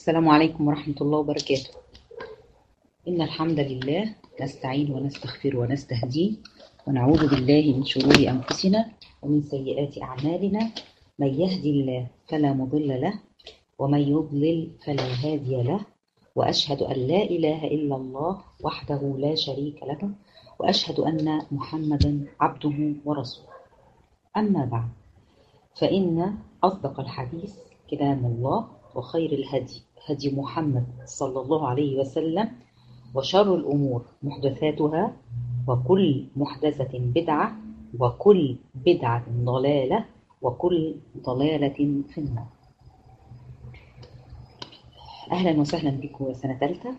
السلام عليكم ورحمة الله وبركاته إن الحمد لله نستعين ونستغفر ونستهديه ونعوذ بالله من شرور أنفسنا ومن سيئات أعمالنا من يهدي الله فلا مضل له ومن يضلل فلا هادي له وأشهد أن لا إله إلا الله وحده لا شريك له وأشهد أن محمدا عبده ورسوله أما بعد فإن أصدق الحديث كلام الله وخير الهدي هدي محمد صلى الله عليه وسلم وشر الأمور محدثاتها وكل محدثة بدعة وكل بدعة ضلالة وكل ضلالة في النار أهلا وسهلا بكم سنة ثالثة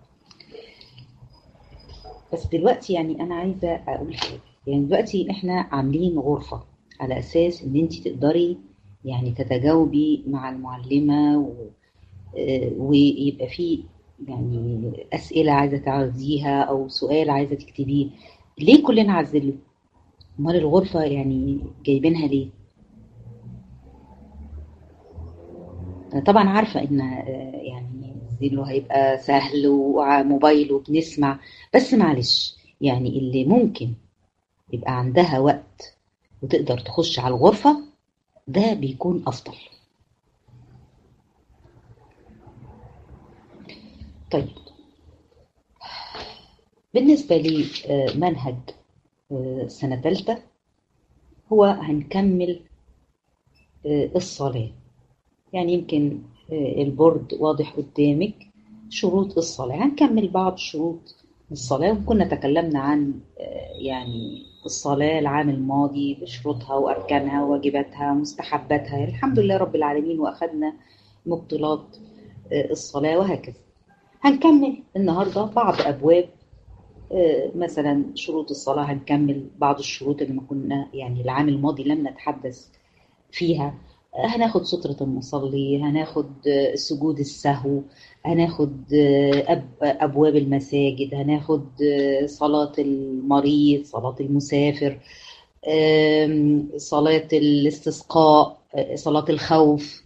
بس دلوقتي يعني أنا عايزة أقول حاجة يعني دلوقتي إحنا عاملين غرفة على أساس إن أنت تقدري يعني تتجاوبي مع المعلمة و... ويبقى في يعني أسئلة عايزة تعرضيها أو سؤال عايزة تكتبيه ليه كلنا عزله؟ أمال الغرفة يعني جايبينها ليه؟ أنا طبعا عارفة إن يعني زيلو هيبقى سهل وموبايل وبنسمع بس معلش يعني اللي ممكن يبقى عندها وقت وتقدر تخش على الغرفة ده بيكون أفضل طيب بالنسبة لمنهج سنة ثالثة هو هنكمل الصلاة يعني يمكن البورد واضح قدامك شروط الصلاة هنكمل بعض شروط الصلاة وكنا تكلمنا عن يعني الصلاة العام الماضي بشروطها وأركانها وواجباتها ومستحباتها الحمد لله رب العالمين وأخذنا مبطلات الصلاة وهكذا هنكمل النهاردة بعض أبواب مثلا شروط الصلاة هنكمل بعض الشروط اللي ما كنا يعني العام الماضي لم نتحدث فيها هناخد سترة المصلي هناخد سجود السهو هناخد أبواب المساجد هناخد صلاة المريض صلاة المسافر صلاة الاستسقاء صلاة الخوف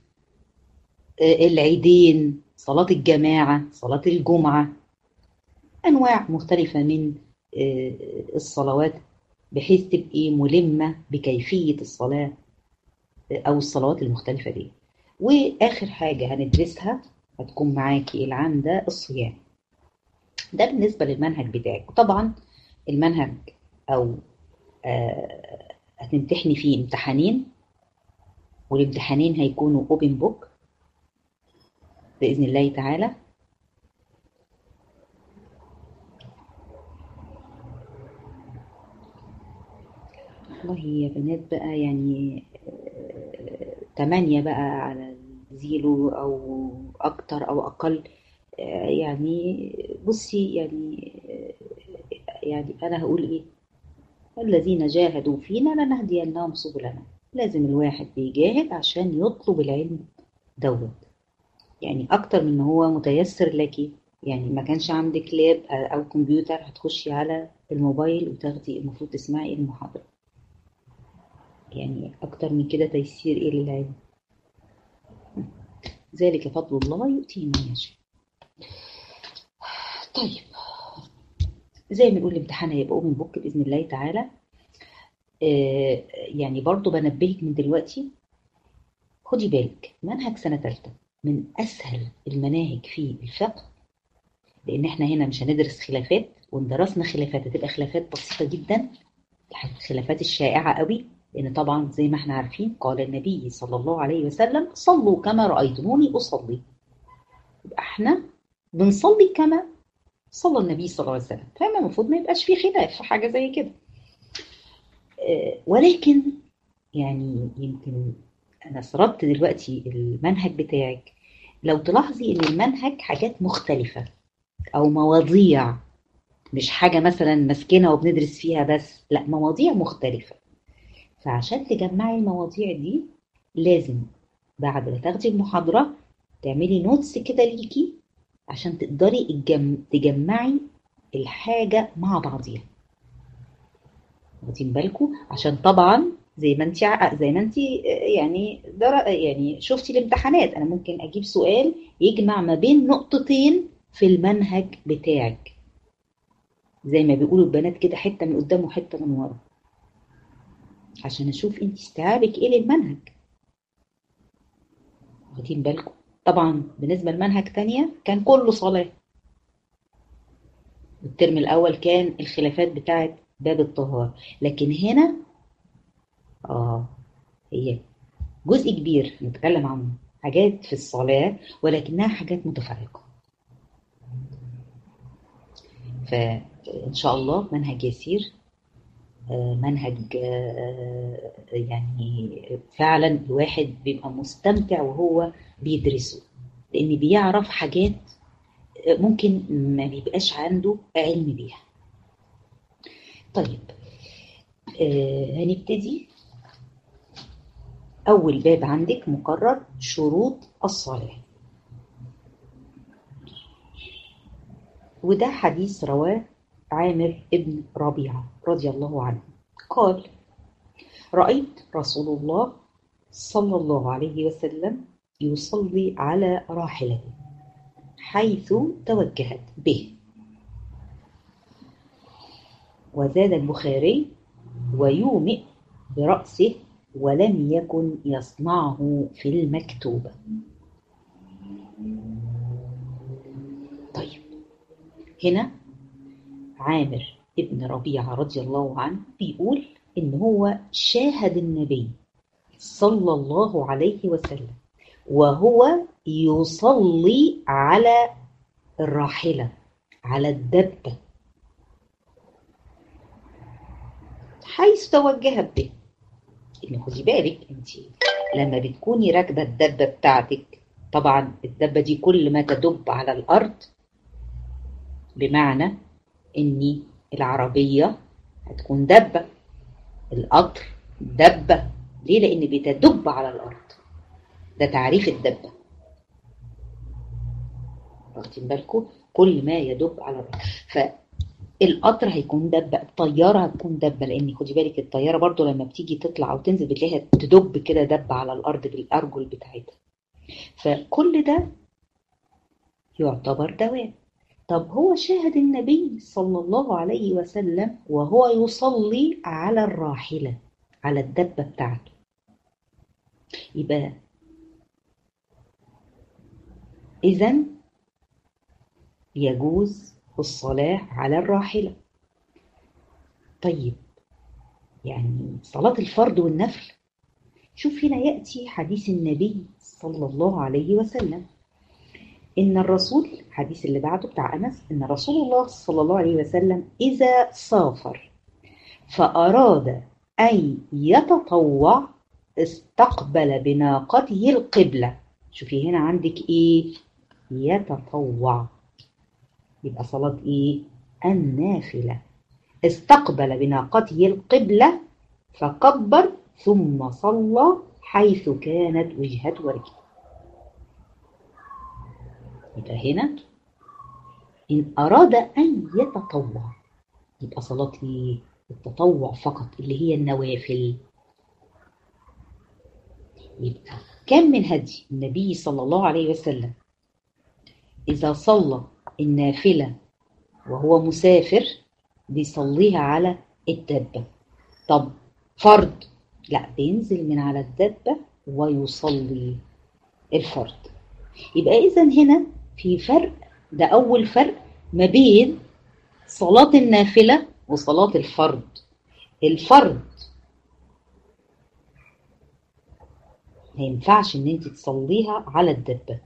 العيدين صلاة الجماعة صلاة الجمعة أنواع مختلفة من الصلوات بحيث تبقي ملمة بكيفية الصلاة أو الصلوات المختلفة دي وآخر حاجة هندرسها هتكون معاكي العام ده الصيام ده بالنسبة للمنهج بتاعك طبعا المنهج أو آه هتمتحني فيه امتحانين والامتحانين هيكونوا اوبن بوك بإذن الله تعالى والله يا بنات بقى يعني تمانية بقى على زيرو أو أكتر أو أقل يعني بصي يعني يعني أنا هقول إيه الذين جاهدوا فينا لنهدينهم سبلنا لازم الواحد بيجاهد عشان يطلب العلم دوت يعني أكتر من هو متيسر لك يعني ما كانش عندك لاب أو كمبيوتر هتخشي على الموبايل وتاخدي المفروض تسمعي المحاضرة يعني أكتر من كده تيسير إيه للعلم ذلك فضل الله يؤتيه من يشاء طيب زي ما نقول الامتحان هيبقى اوبن بوك باذن الله تعالى آه يعني برضو بنبهك من دلوقتي خدي بالك منهج سنه ثالثه من اسهل المناهج في الفقه لان احنا هنا مش هندرس خلافات وان درسنا خلافات هتبقى خلافات بسيطه جدا الخلافات الشائعه قوي لان طبعا زي ما احنا عارفين قال النبي صلى الله عليه وسلم صلوا كما رايتموني اصلي يبقى احنا بنصلي كما صلى النبي صلى الله عليه وسلم فما المفروض ما يبقاش في خلاف في حاجه زي كده ولكن يعني يمكن انا سردت دلوقتي المنهج بتاعك لو تلاحظي ان المنهج حاجات مختلفه او مواضيع مش حاجه مثلا ماسكينها وبندرس فيها بس لا مواضيع مختلفه فعشان تجمعي المواضيع دي لازم بعد ما تاخدي المحاضرة تعملي نوتس كده ليكي عشان تقدري الجم... تجمعي الحاجة مع بعضيها واخدين بالكم عشان طبعا زي ما انت زي ما انت يعني در... يعني شفتي الامتحانات انا ممكن اجيب سؤال يجمع ما بين نقطتين في المنهج بتاعك زي ما بيقولوا البنات كده حته من قدام وحته من ورا عشان اشوف انت استيعابك ايه للمنهج واخدين بالكم طبعا بالنسبه لمنهج تانية كان كله صلاه الترم الاول كان الخلافات بتاعه باب الطهارة لكن هنا اه هي جزء كبير نتكلم عن حاجات في الصلاة ولكنها حاجات متفرقة فإن شاء الله منهج يسير منهج يعني فعلا الواحد بيبقى مستمتع وهو بيدرسه لأن بيعرف حاجات ممكن ما بيبقاش عنده علم بيها طيب آه هنبتدي أول باب عندك مقرر شروط الصلاة وده حديث رواه عامر ابن ربيعة رضي الله عنه قال رأيت رسول الله صلى الله عليه وسلم يصلي على راحلته حيث توجهت به وزاد البخاري ويومئ برأسه ولم يكن يصنعه في المكتوبة طيب هنا عامر ابن ربيعة رضي الله عنه بيقول إن هو شاهد النبي صلى الله عليه وسلم وهو يصلي على الراحلة على الدبة حيث توجهت به إن خدي بالك أنت لما بتكوني راكبة الدبة بتاعتك طبعا الدبة دي كل ما تدب على الأرض بمعنى إن العربية هتكون دبة القطر دبة ليه؟ لأن بتدب على الأرض ده تعريف الدبة واخدين بالكم كل ما يدب على الأرض فالقطر هيكون دبة الطيارة هتكون دبة لأن خدي بالك الطيارة برضو لما بتيجي تطلع أو تنزل بتلاقيها تدب كده دبة على الأرض بالأرجل بتاعتها فكل ده يعتبر دواب طب هو شاهد النبي صلى الله عليه وسلم وهو يصلي على الراحلة على الدبة بتاعته يبقى إذا يجوز الصلاة على الراحلة طيب يعني صلاة الفرض والنفل شوف هنا يأتي حديث النبي صلى الله عليه وسلم إن الرسول الحديث اللي بعده بتاع أنس إن رسول الله صلى الله عليه وسلم إذا سافر فأراد أن يتطوع استقبل بناقته القبلة شوفي هنا عندك إيه يتطوع يبقى صلاة إيه النافلة استقبل بناقته القبلة فكبر ثم صلى حيث كانت وجهة ورجله يبقى هنا إن أراد أن يتطوع يبقى صلاة إيه؟ التطوع فقط اللي هي النوافل يبقى كم من هدي النبي صلى الله عليه وسلم إذا صلى النافلة وهو مسافر بيصليها على الدبة طب فرض لا بينزل من على الدبة ويصلي الفرض يبقى إذا هنا في فرق ده أول فرق ما بين صلاة النافلة وصلاة الفرض الفرض ما ينفعش ان انت تصليها على الدبة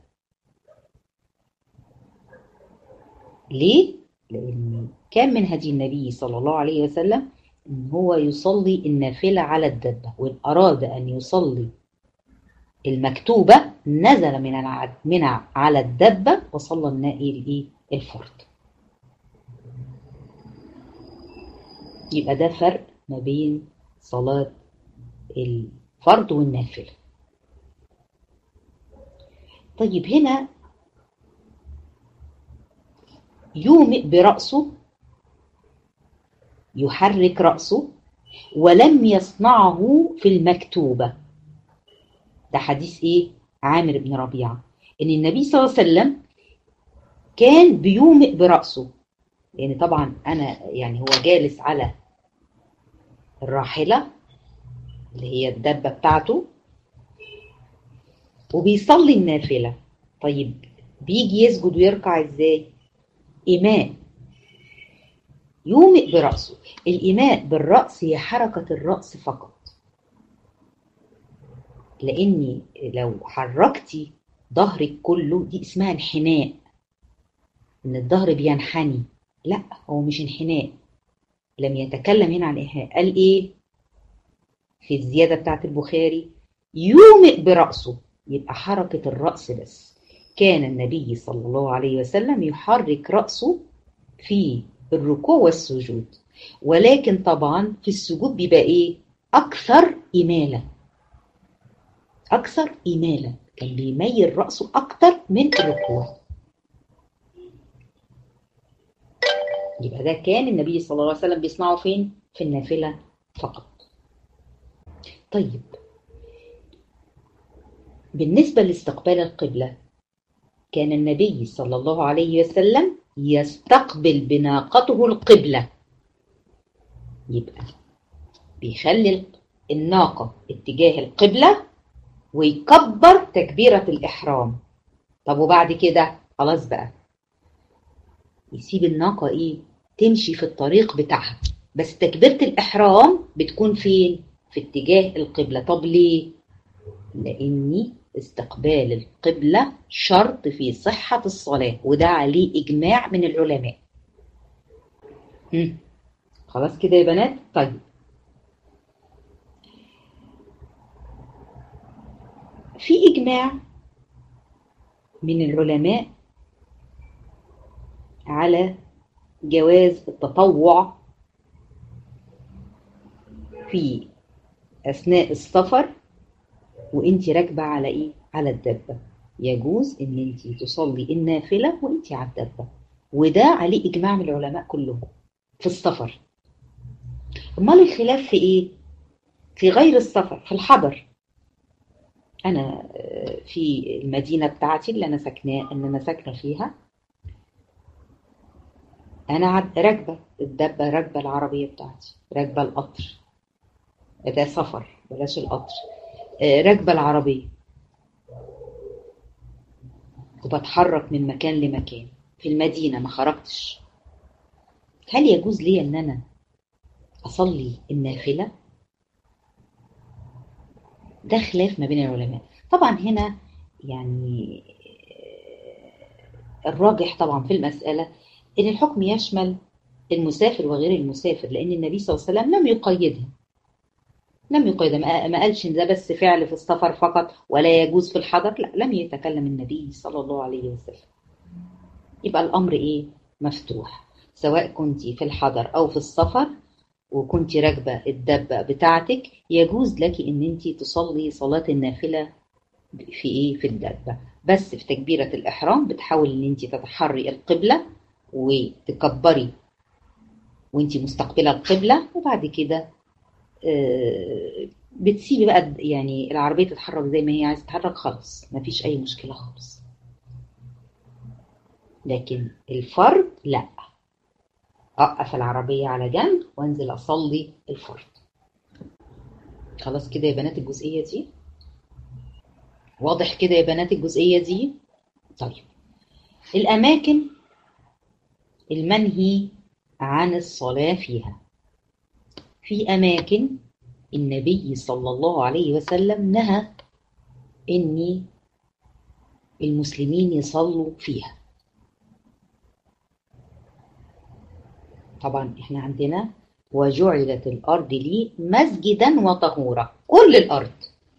ليه؟ لأن كان من هدي النبي صلى الله عليه وسلم ان هو يصلي النافلة على الدبة وإن أراد أن يصلي المكتوبة نزل من من على الدبة وصلى النائل ايه الفرض يبقى ده فرق ما بين صلاة الفرض والنافلة طيب هنا يومئ برأسه يحرك رأسه ولم يصنعه في المكتوبة ده حديث ايه عامر بن ربيعة ان النبي صلى الله عليه وسلم كان بيومئ برأسه يعني طبعا انا يعني هو جالس على الراحلة اللي هي الدبة بتاعته وبيصلي النافلة طيب بيجي يسجد ويركع ازاي إيماء يومئ برأسه الإيماء بالرأس هي حركة الرأس فقط لأني لو حركتي ظهرك كله دي اسمها انحناء إن الظهر بينحني لا هو مش انحناء لم يتكلم هنا عن إيحاء قال إيه في الزيادة بتاعت البخاري يومئ برأسه يبقى حركة الرأس بس كان النبي صلى الله عليه وسلم يحرك رأسه في الركوع والسجود ولكن طبعا في السجود بيبقى ايه اكثر اماله اكثر اماله كان بيميل راسه اكتر من الركوع يبقى ده كان النبي صلى الله عليه وسلم بيصنعه فين في النافله فقط طيب بالنسبه لاستقبال القبله كان النبي صلى الله عليه وسلم يستقبل بناقته القبلة يبقى بيخلي الناقة اتجاه القبلة ويكبر تكبيرة الإحرام طب وبعد كده خلاص بقى يسيب الناقة إيه تمشي في الطريق بتاعها بس تكبيرة الإحرام بتكون فين في اتجاه القبلة طب ليه لأني استقبال القبلة شرط في صحة الصلاة وده عليه إجماع من العلماء هم. خلاص كده يا بنات طيب في إجماع من العلماء على جواز التطوع في أثناء السفر وانت راكبه على ايه على الدبه يجوز ان انت تصلي النافله وانت على الدبه وده عليه اجماع من العلماء كلهم في السفر امال الخلاف في ايه في غير السفر في الحضر انا في المدينه بتاعتي اللي انا ساكناه ان انا ساكنه فيها انا راكبه الدبه راكبه العربيه بتاعتي راكبه القطر ده سفر بلاش القطر راكبة العربية وبتحرك من مكان لمكان في المدينة ما خرجتش هل يجوز لي ان انا اصلي النافلة ده خلاف ما بين العلماء طبعا هنا يعني الراجح طبعا في المسألة ان الحكم يشمل المسافر وغير المسافر لان النبي صلى الله عليه وسلم لم يقيدها لم يقيد ما قالش ان ده بس فعل في السفر فقط ولا يجوز في الحضر لا لم يتكلم النبي صلى الله عليه وسلم يبقى الامر ايه مفتوح سواء كنت في الحضر او في السفر وكنت راكبه الدبه بتاعتك يجوز لك ان انت تصلي صلاه النافله في ايه في الدبه بس في تكبيره الاحرام بتحاول ان انت تتحري القبله وتكبري وانت مستقبله القبله وبعد كده بتسيبي بقى يعني العربية تتحرك زي ما هي عايزة تتحرك خلاص مفيش أي مشكلة خالص لكن الفرد لا أوقف العربية على جنب وانزل أصلي الفرد خلاص كده يا بنات الجزئية دي واضح كده يا بنات الجزئية دي طيب الأماكن المنهي عن الصلاة فيها في أماكن النبي صلى الله عليه وسلم نهى إن المسلمين يصلوا فيها طبعا احنا عندنا وجعلت الأرض لي مسجدا وطهورا كل الأرض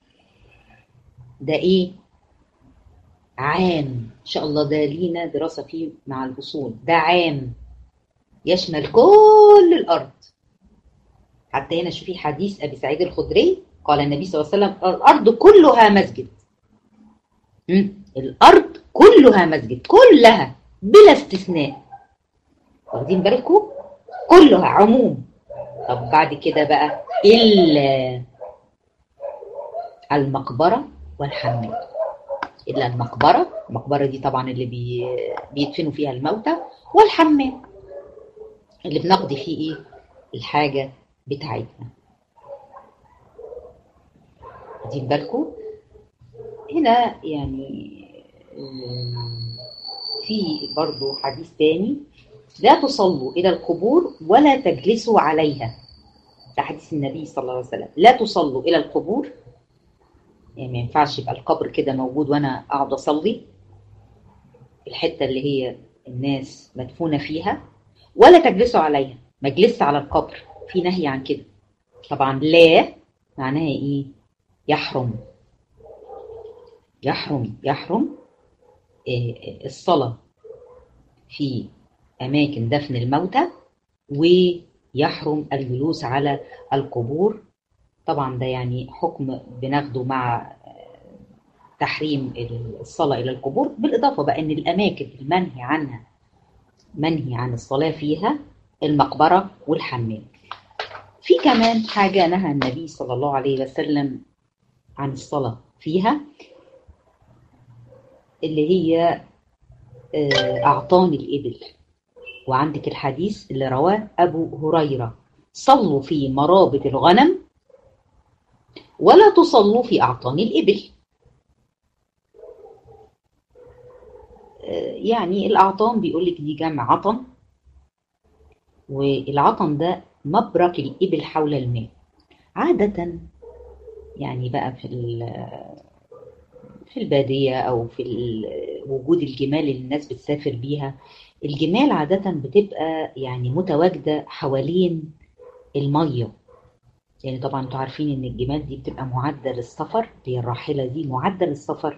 ده إيه عام إن شاء الله ده لينا دراسة فيه مع الأصول ده عام يشمل كل الأرض حتى هنا شوفي حديث أبي سعيد الخدري قال النبي صلى الله عليه وسلم الأرض كلها مسجد الأرض كلها مسجد كلها بلا استثناء واخدين بالكم كلها عموم طب بعد كده بقى إلا المقبرة والحمام إلا المقبرة المقبرة دي طبعا اللي بي... بيدفنوا فيها الموتى والحمام اللي بنقضي فيه إيه الحاجة بتاعتنا واخدين بالكم هنا يعني في برضو حديث تاني لا تصلوا إلى القبور ولا تجلسوا عليها ده حديث النبي صلى الله عليه وسلم لا تصلوا إلى القبور يعني ما ينفعش يبقى القبر كده موجود وأنا أقعد أصلي الحتة اللي هي الناس مدفونة فيها ولا تجلسوا عليها ما تجلسش على القبر في نهي عن كده طبعا لا معناها إيه يحرم يحرم يحرم الصلاة في أماكن دفن الموتى ويحرم الجلوس على القبور طبعا ده يعني حكم بناخده مع تحريم الصلاة إلى القبور بالإضافة بقى أن الأماكن المنهي عنها منهي عن الصلاة فيها المقبرة والحمام في كمان حاجة نهى النبي صلى الله عليه وسلم عن الصلاة فيها اللي هي أعطان الإبل وعندك الحديث اللي رواه أبو هريرة صلوا في مرابط الغنم ولا تصلوا في أعطان الإبل يعني الأعطان بيقول لك دي جمع عطن والعطن ده مبرك الإبل حول الماء عادة يعني بقى في في البادية أو في وجود الجمال اللي الناس بتسافر بيها الجمال عادة بتبقى يعني متواجدة حوالين المية يعني طبعا انتوا عارفين ان الجمال دي بتبقى معدة للسفر هي الراحلة دي معدة للسفر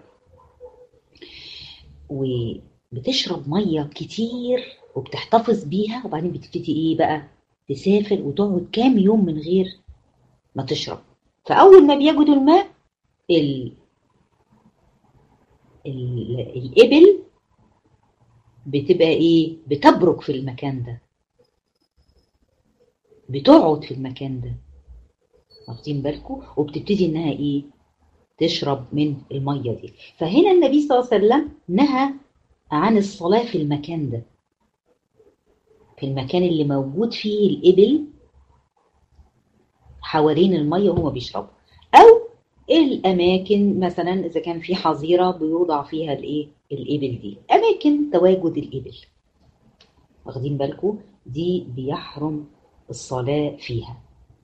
وبتشرب مية كتير وبتحتفظ بيها وبعدين بتبتدي ايه بقى تسافر وتقعد كام يوم من غير ما تشرب فأول ما بيجدوا الماء ال... ال... الإبل بتبقى إيه؟ بتبرك في المكان ده بتقعد في المكان ده واخدين بالكم وبتبتدي إنها إيه؟ تشرب من المية دي فهنا النبي صلى الله عليه وسلم نهى عن الصلاة في المكان ده في المكان اللي موجود فيه الإبل حوالين المية وهما بيشربوا أو الأماكن مثلا إذا كان في حظيرة بيوضع فيها الإيه الإبل دي أماكن تواجد الإبل واخدين بالكم دي بيحرم الصلاة فيها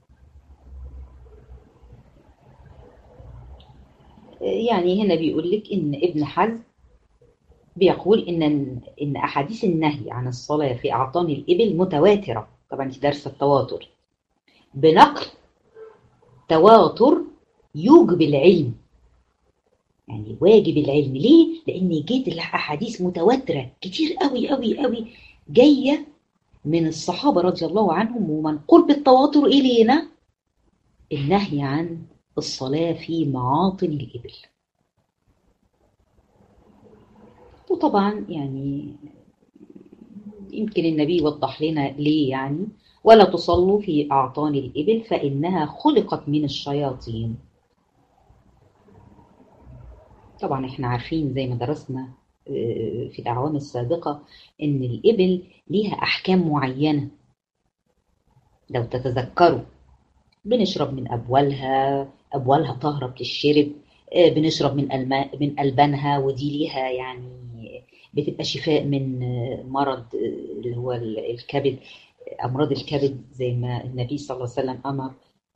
يعني هنا بيقول لك إن ابن حزم بيقول إن إن أحاديث النهي عن الصلاة في أعطان الإبل متواترة طبعا في درس التواتر بنقل تواتر يوجب العلم يعني واجب العلم ليه؟ لأن جيت الأحاديث متواترة كتير قوي قوي قوي جاية من الصحابة رضي الله عنهم ومنقول بالتواتر إلينا النهي عن الصلاة في معاطن الإبل وطبعا يعني يمكن النبي يوضح لنا ليه يعني ولا تصلوا في أعطان الإبل فإنها خلقت من الشياطين طبعا احنا عارفين زي ما درسنا في الأعوام السابقة إن الإبل ليها أحكام معينة لو تتذكروا بنشرب من أبوالها أبوالها طاهرة بتشرب بنشرب من الماء من ألبانها ودي ليها يعني بتبقى شفاء من مرض اللي هو الكبد أمراض الكبد زي ما النبي صلى الله عليه وسلم أمر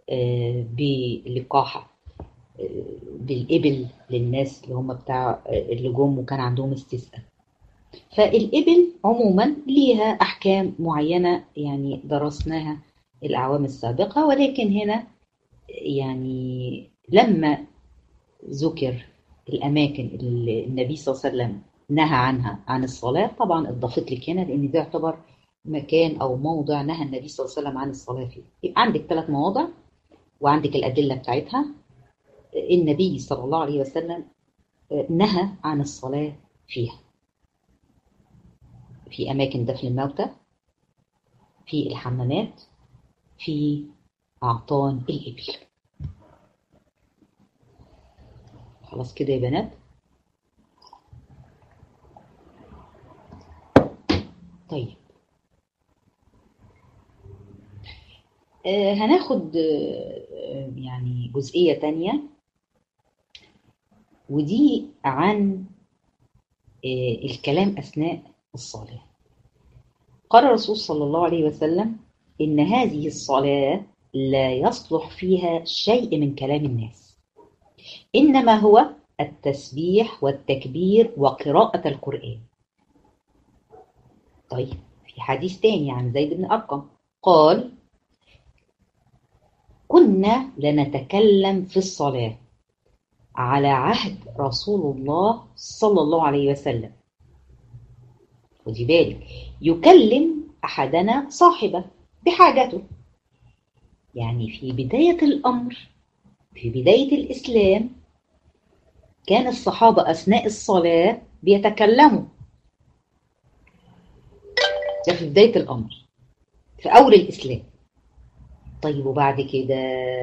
بلقاحة بالإبل للناس اللي هم بتاع اللي جم وكان عندهم استسقاء فالإبل عموما ليها أحكام معينة يعني درسناها الأعوام السابقة ولكن هنا يعني لما ذكر الأماكن اللي النبي صلى الله عليه وسلم نهى عنها عن الصلاة طبعا اضافت لك هنا لأن ده يعتبر مكان أو موضع نهى النبي صلى الله عليه وسلم عن الصلاة فيه يبقى عندك ثلاث مواضع وعندك الأدلة بتاعتها النبي صلى الله عليه وسلم نهى عن الصلاة فيها في أماكن دفن الموتى في الحمامات في أعطان الإبل خلاص كده يا بنات طيب آه هناخد آه يعني جزئية تانية ودي عن آه الكلام أثناء الصلاة قال الرسول صلى الله عليه وسلم إن هذه الصلاة لا يصلح فيها شيء من كلام الناس إنما هو التسبيح والتكبير وقراءة القرآن طيب في حديث تاني عن زيد بن أرقم قال كنا لنتكلم في الصلاة على عهد رسول الله صلى الله عليه وسلم خدي بالك يكلم أحدنا صاحبه بحاجته يعني في بداية الأمر في بداية الإسلام كان الصحابة أثناء الصلاة بيتكلموا ده في بداية الأمر في أول الإسلام طيب وبعد كده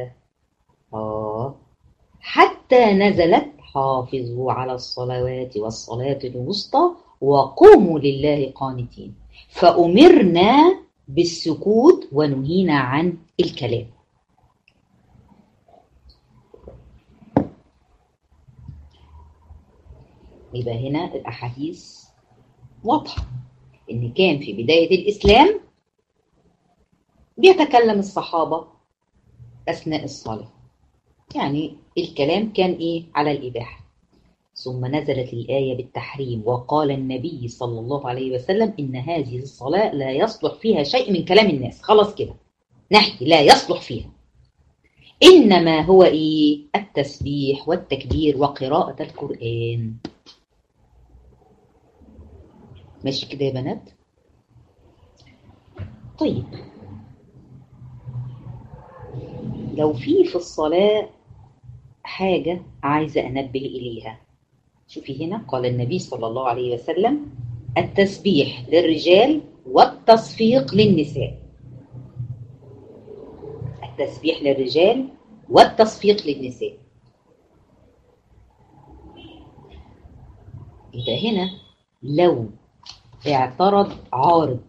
آه حتى نزلت حافظوا على الصلوات والصلاة الوسطى وقوموا لله قانتين فأمرنا بالسكوت ونهينا عن الكلام يبقى هنا الأحاديث واضحة إن كان في بداية الإسلام بيتكلم الصحابة أثناء الصلاة يعني الكلام كان إيه على الإباحة ثم نزلت الآية بالتحريم وقال النبي صلى الله عليه وسلم إن هذه الصلاة لا يصلح فيها شيء من كلام الناس خلاص كده نحكي لا يصلح فيها إنما هو إيه التسبيح والتكبير وقراءة القرآن ماشي كده يا بنات طيب لو في في الصلاة حاجة عايزة أنبه إليها شوفي هنا قال النبي صلى الله عليه وسلم التسبيح للرجال والتصفيق للنساء التسبيح للرجال والتصفيق للنساء يبقى هنا لو اعترض عارض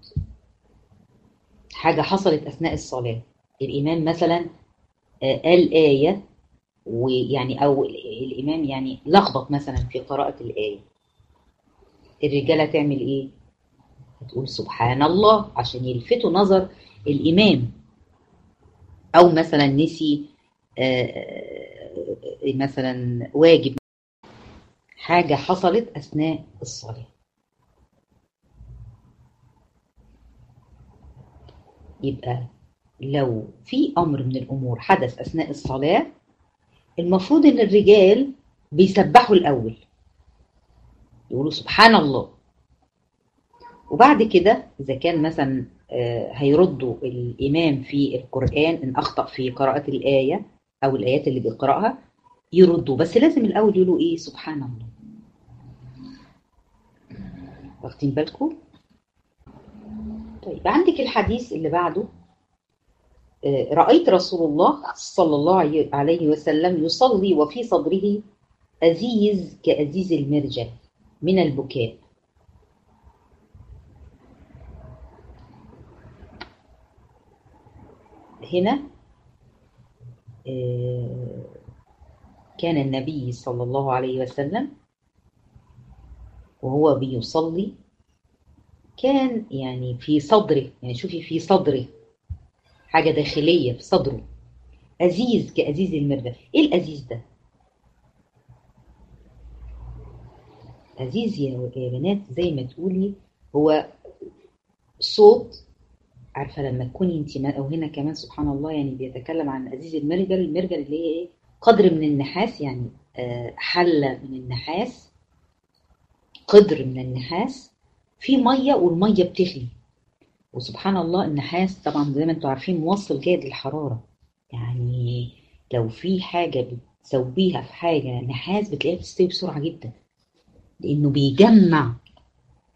حاجة حصلت أثناء الصلاة الإمام مثلا قال آية ويعني أو الإمام يعني لخبط مثلا في قراءة الآية الرجالة تعمل إيه؟ هتقول سبحان الله عشان يلفتوا نظر الإمام أو مثلا نسي مثلا واجب حاجة حصلت أثناء الصلاة يبقى لو في أمر من الأمور حدث أثناء الصلاة المفروض إن الرجال بيسبحوا الأول يقولوا سبحان الله وبعد كده إذا كان مثلا هيردوا الإمام في القرآن إن أخطأ في قراءة الآية أو الآيات اللي بيقرأها يردوا بس لازم الأول يقولوا إيه سبحان الله واخدين بالكم؟ طيب عندك الحديث اللي بعده رأيت رسول الله صلى الله عليه وسلم يصلي وفي صدره أزيز كأزيز المرجل من البكاء هنا كان النبي صلى الله عليه وسلم وهو بيصلي كان يعني في صدره يعني شوفي في صدره حاجة داخلية في صدره أزيز كأزيز المردة إيه الأزيز ده؟ أزيز يا بنات زي ما تقولي هو صوت عارفة لما تكوني انت أو هنا كمان سبحان الله يعني بيتكلم عن أزيز المرجل المرجل اللي هي إيه؟ قدر من النحاس يعني حلة من النحاس قدر من النحاس في مية والمية بتغلي وسبحان الله النحاس طبعا زي ما انتم عارفين موصل جيد للحرارة يعني لو في حاجة بتسويها في حاجة نحاس بتلاقيها بتستوي بسرعة جدا لأنه بيجمع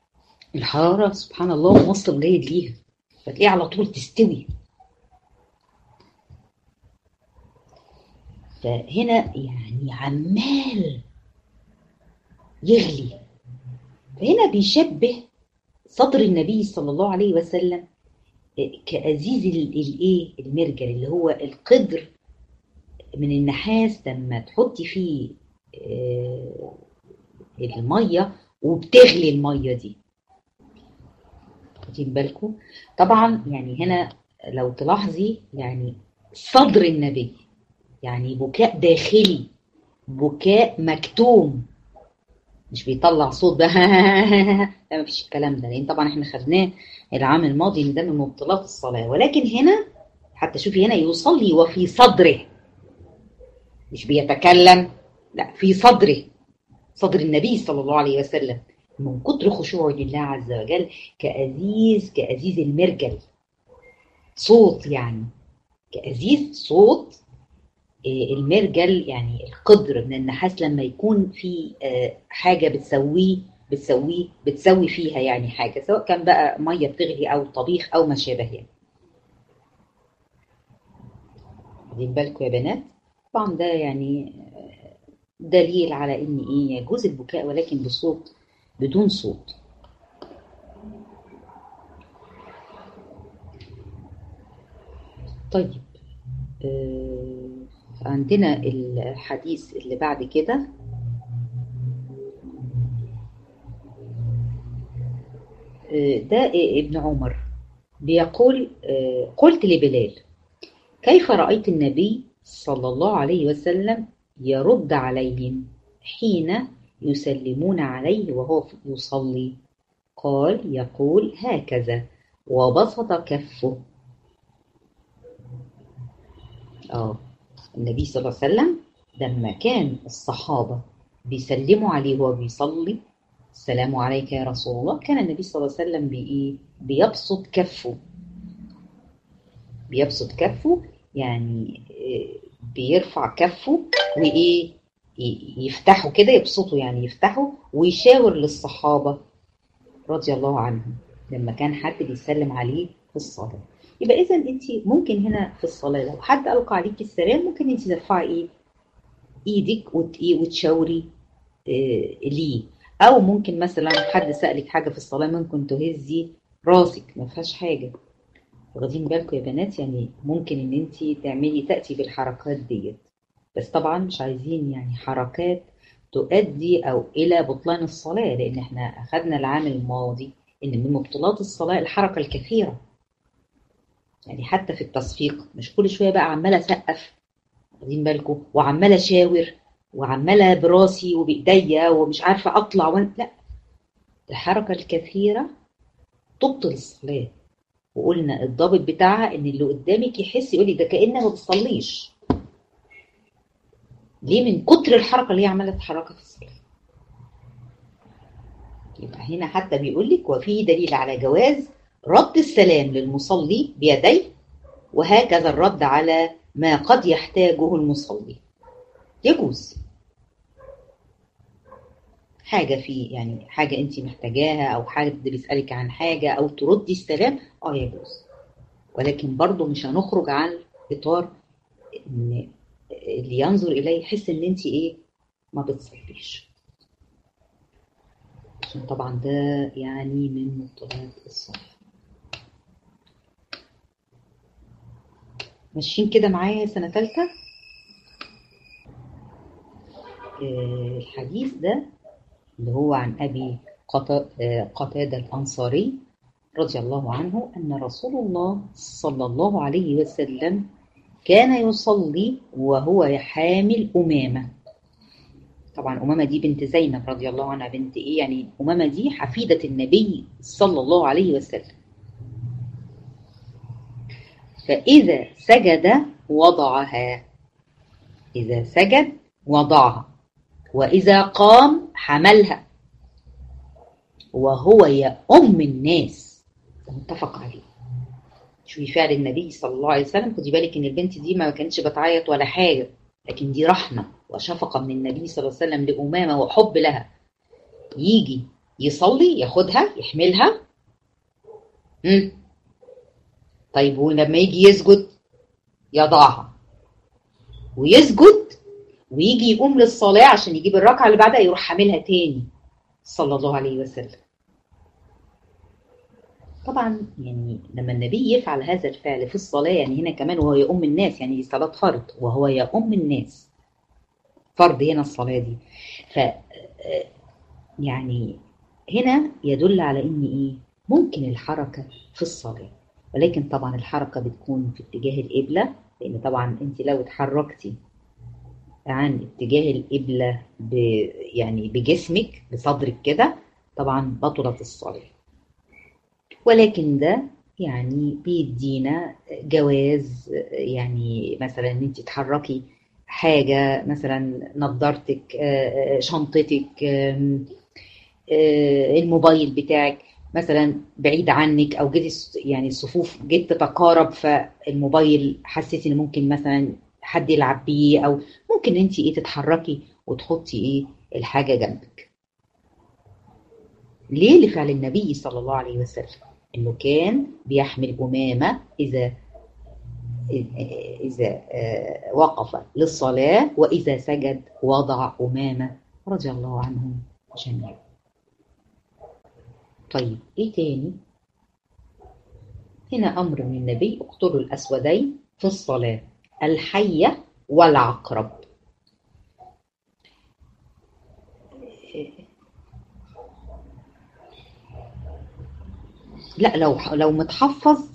الحرارة سبحان الله موصل جيد ليها فتلاقيها على طول تستوي فهنا يعني عمال يغلي فهنا بيشبه صدر النبي صلى الله عليه وسلم كأزيز الايه المرجل اللي هو القدر من النحاس لما تحطي فيه الميه وبتغلي الميه دي واخدين بالكم طبعا يعني هنا لو تلاحظي يعني صدر النبي يعني بكاء داخلي بكاء مكتوم مش بيطلع صوت بقى لا مفيش الكلام ده لان طبعا احنا خدناه العام الماضي ان ده من مبطلات الصلاه ولكن هنا حتى شوفي هنا يصلي وفي صدره مش بيتكلم لا في صدره صدر النبي صلى الله عليه وسلم من كتر خشوعه لله عز وجل كأزيز كأزيز المرجل صوت يعني كأزيز صوت المرجل يعني القدر من النحاس لما يكون في حاجة بتسويه بتسويه بتسوي فيها يعني حاجة سواء كان بقى مية بتغلي أو طبيخ أو ما شابه يعني واخدين بالكم يا بنات طبعا ده يعني دليل على ان ايه يجوز البكاء ولكن بصوت بدون صوت طيب آه عندنا الحديث اللي بعد كده آه ده ابن عمر بيقول آه قلت لبلال كيف رأيت النبي صلى الله عليه وسلم يرد عليهم حين يسلمون عليه وهو يصلي قال يقول هكذا وبسط كفه اه النبي صلى الله عليه وسلم لما كان الصحابة بيسلموا عليه وهو بيصلي السلام عليك يا رسول الله كان النبي صلى الله عليه وسلم بإيه؟ بيبسط كفه بيبسط كفه يعني بيرفع كفه وايه يفتحوا كده يبسطوا يعني يفتحوا ويشاور للصحابه رضي الله عنهم لما كان حد بيسلم عليه في الصلاه يبقى اذا انت ممكن هنا في الصلاه لو حد القى عليك السلام ممكن انت ترفعي ايه ايدك وت ايه وتشاوري إيه ليه او ممكن مثلا حد سالك حاجه في الصلاه ممكن تهزي راسك ما فيهاش حاجه واخدين بالكم يا بنات يعني ممكن ان انت تعملي تاتي بالحركات ديت بس طبعا مش عايزين يعني حركات تؤدي او الى بطلان الصلاه لان احنا اخذنا العام الماضي ان من مبطلات الصلاه الحركه الكثيره يعني حتى في التصفيق مش كل شويه بقى عماله اسقف واخدين بالكم وعماله اشاور وعماله براسي وبايديا ومش عارفه اطلع وين لا الحركه الكثيره تبطل الصلاه وقلنا الضابط بتاعها ان اللي قدامك يحس يقول لي ده كانها ما بتصليش ليه من كتر الحركه اللي هي عماله تتحركها في الصلاه يبقى هنا حتى بيقول لك وفيه دليل على جواز رد السلام للمصلي بيديه وهكذا الرد على ما قد يحتاجه المصلي يجوز حاجة في يعني حاجة أنت محتاجاها أو حد بيسألك عن حاجة أو تردي السلام أه يجوز ولكن برضه مش هنخرج عن إطار إن اللي ينظر إليه يحس إن أنت إيه ما بتصليش عشان طبعا ده يعني من مبطلات الصلاة ماشيين كده معايا سنة تالتة الحديث ده اللي هو عن أبي قتادة الأنصاري رضي الله عنه أن رسول الله صلى الله عليه وسلم كان يصلي وهو حامل أمامة طبعا أمامة دي بنت زينب رضي الله عنها بنت إيه يعني أمامة دي حفيدة النبي صلى الله عليه وسلم فإذا سجد وضعها إذا سجد وضعها وإذا قام حملها وهو يأم الناس متفق عليه شوفي فعل النبي صلى الله عليه وسلم خدي بالك ان البنت دي ما كانتش بتعيط ولا حاجه لكن دي رحمه وشفقه من النبي صلى الله عليه وسلم لامامه وحب لها يجي يصلي ياخدها يحملها امم طيب ولما يجي يسجد يضعها ويسجد ويجي يقوم للصلاة عشان يجيب الركعة اللي بعدها يروح حاملها تاني صلى الله عليه وسلم طبعا يعني لما النبي يفعل هذا الفعل في الصلاة يعني هنا كمان وهو يؤم الناس يعني دي صلاة فرض وهو يؤم الناس فرض هنا الصلاة دي ف يعني هنا يدل على ان ايه ممكن الحركة في الصلاة ولكن طبعا الحركة بتكون في اتجاه القبلة لان طبعا انت لو اتحركتي عن اتجاه القبلة ب يعني بجسمك بصدرك كده طبعا بطلت الصلاة ولكن ده يعني بيدينا جواز يعني مثلا ان انت تحركي حاجة مثلا نظارتك شنطتك الموبايل بتاعك مثلا بعيد عنك او جيتي يعني الصفوف جيت تتقارب فالموبايل حسيتي ان ممكن مثلا حد يلعب بيه او ممكن انت ايه تتحركي وتحطي ايه الحاجه جنبك ليه لفعل النبي صلى الله عليه وسلم انه كان بيحمل امامه اذا اذا وقف للصلاه واذا سجد وضع امامه رضي الله عنهم جميعا طيب ايه تاني هنا امر من النبي اقتلوا الاسودين في الصلاه الحيه والعقرب لا لو لو متحفظ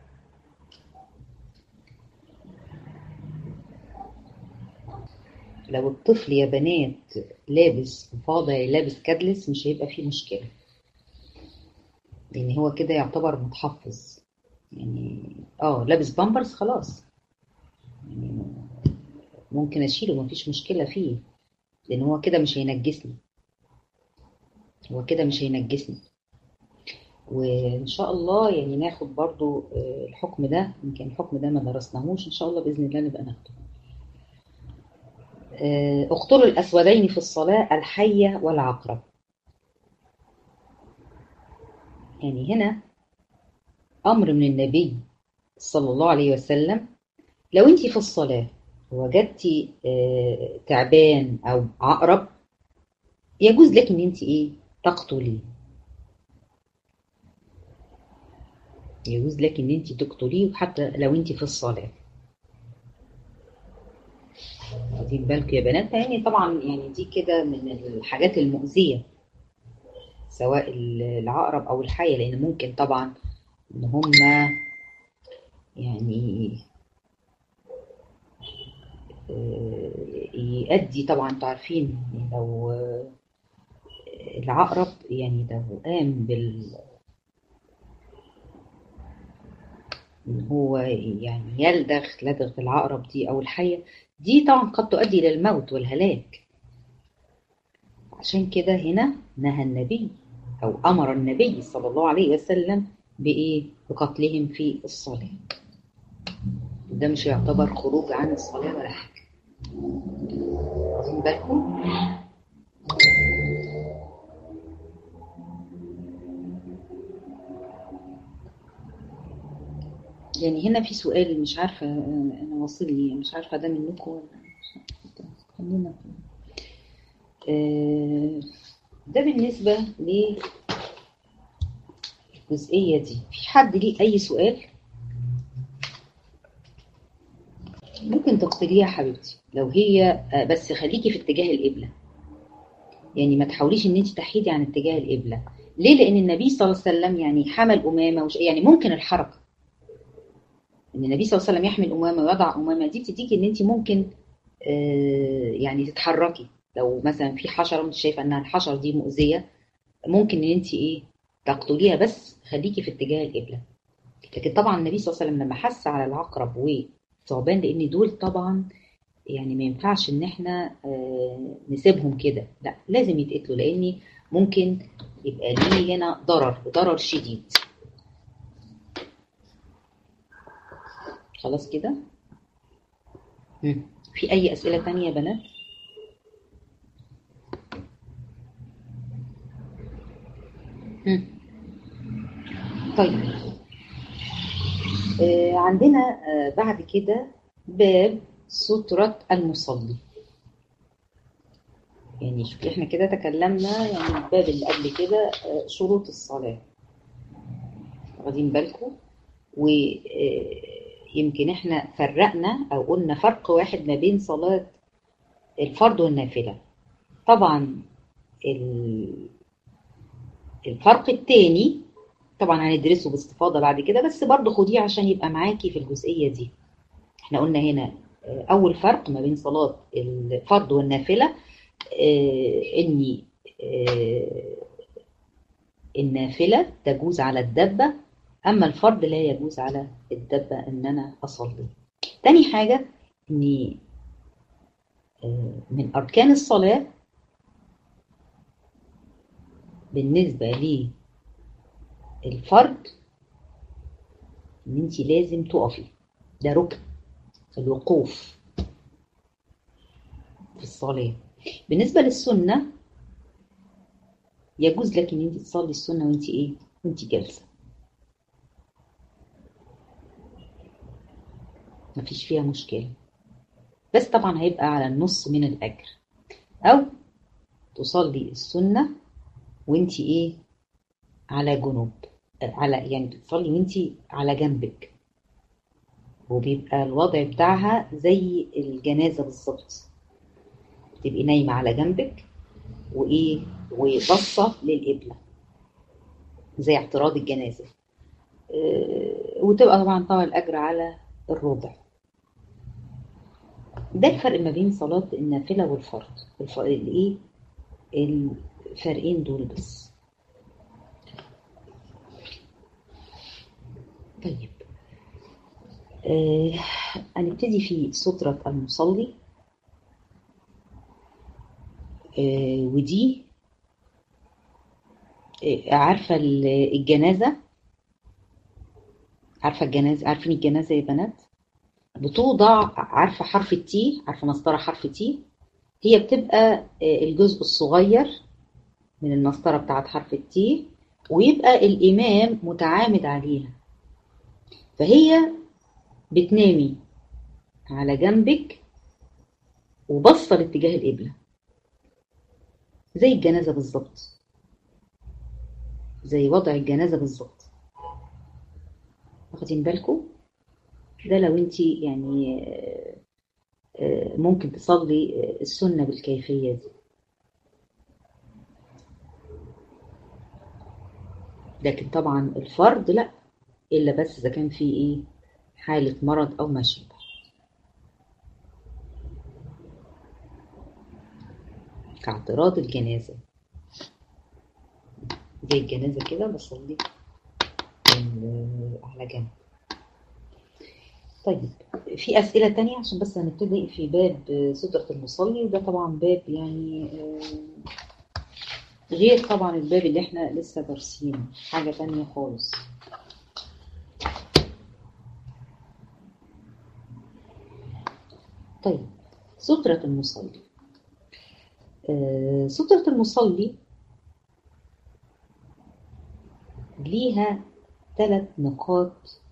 لو الطفل يا بنات لابس فاضع لابس كادلس مش هيبقى فيه مشكله لان هو كده يعتبر متحفظ يعني اه لابس بامبرز خلاص يعني ممكن اشيله مفيش مشكله فيه لان هو كده مش هينجسني هو كده مش هينجسني وان شاء الله يعني ناخد برضو الحكم ده يمكن الحكم ده ما درسناهوش ان شاء الله باذن الله نبقى ناخده اقتلوا الاسودين في الصلاه الحيه والعقرب يعني هنا امر من النبي صلى الله عليه وسلم لو انت في الصلاه وجدتي تعبان او عقرب يجوز لك ان انت ايه تقتليه يجوز لك ان انت تقتليه حتى لو انت في الصلاه واخدين بالكم يا بنات يعني طبعا يعني دي كده من الحاجات المؤذيه سواء العقرب او الحيه لان ممكن طبعا ان هم يعني يؤدي طبعا انتوا عارفين لو العقرب يعني لو قام بال ان هو يعني يلدغ لدغ العقرب دي او الحيه دي طبعا قد تؤدي الى الموت والهلاك عشان كده هنا نهى النبي او امر النبي صلى الله عليه وسلم بايه بقتلهم في الصلاه ده مش يعتبر خروج عن الصلاه ولا حاجه واخدين بالكم يعني هنا في سؤال مش عارفة أنا واصل لي مش عارفة ده منكم ولا خلينا ده بالنسبة للجزئية دي في حد ليه أي سؤال ممكن تقتليها يا حبيبتي لو هي بس خليكي في اتجاه القبلة يعني ما تحاوليش ان انت تحيدي عن اتجاه القبلة ليه لان النبي صلى الله عليه وسلم يعني حمل امامه وش يعني ممكن الحركه ان النبي صلى الله عليه وسلم يحمل امامه ويضع امامه دي بتديكي ان انت ممكن آه يعني تتحركي لو مثلا في حشره انت شايفه انها الحشره دي مؤذيه ممكن ان انت ايه تقتليها بس خليكي في اتجاه القبله لكن طبعا النبي صلى الله عليه وسلم لما حث على العقرب والثعبان لان دول طبعا يعني ما ينفعش ان احنا آه نسيبهم كده لا لازم يتقتلوا لان ممكن يبقى ليه هنا ضرر ضرر شديد خلاص كده في اي اسئله تانية يا بنات طيب آه عندنا آه بعد كده باب سترة المصلي يعني شوفي احنا كده تكلمنا يعني الباب اللي قبل كده آه، شروط الصلاة واخدين بالكم ويمكن احنا فرقنا او قلنا فرق واحد ما بين صلاة الفرض والنافلة طبعا ال- الفرق التاني طبعا هندرسه باستفاضة بعد كده بس برضه خديه عشان يبقى معاكي في الجزئية دي احنا قلنا هنا آه، أول فرق ما بين صلاة الفرض والنافلة آه، إني آه، النافلة تجوز على الدبة أما الفرض لا يجوز على الدبة إن أنا أصلي تاني حاجة إني آه، من أركان الصلاة بالنسبة للفرض إن أنت لازم تقفي ده ركن الوقوف في الصلاة بالنسبة للسنة يجوز لك ان انت تصلي السنة وانت ايه وانت جالسة مفيش فيها مشكلة بس طبعا هيبقى على النص من الأجر أو تصلي السنة وانت ايه على جنوب على يعني بتصلي وانت على جنبك وبيبقى الوضع بتاعها زي الجنازة بالظبط تبقي نايمة على جنبك وإيه وبصة للقبلة زي اعتراض الجنازة آه، وتبقى طبعا طبعا الأجر على الربع ده الفرق ما بين صلاة النافلة والفرض الف- الإيه الفرقين دول بس طيب آه، هنبتدي في سترة المصلي آه، ودي آه، عارفة ال- الجنازة عارفة الجنازة عارفين الجنازة يا بنات بتوضع عارفة حرف التي عارفة مسطرة حرف تي هي بتبقى آه، الجزء الصغير من المسطرة بتاعت حرف التي ويبقى الإمام متعامد عليها فهي بتنامي على جنبك وبصة لاتجاه القبلة زي الجنازة بالظبط زي وضع الجنازة بالظبط واخدين بالكم ده لو انت يعني آه، آه، ممكن تصلي آه، السنة بالكيفية دي لكن طبعا الفرض لا إلا بس إذا كان في إيه حالة مرض أو ما شابه كاعتراض الجنازة زي الجنازة كده بصلي ال- على جنب طيب في أسئلة تانية عشان بس هنبتدي في باب سترة المصلي وده طبعا باب يعني آه، غير طبعا الباب اللي احنا لسه دارسينه حاجة تانية خالص طيب سترة المصلي آه، سترة المصلي ليها ثلاث نقاط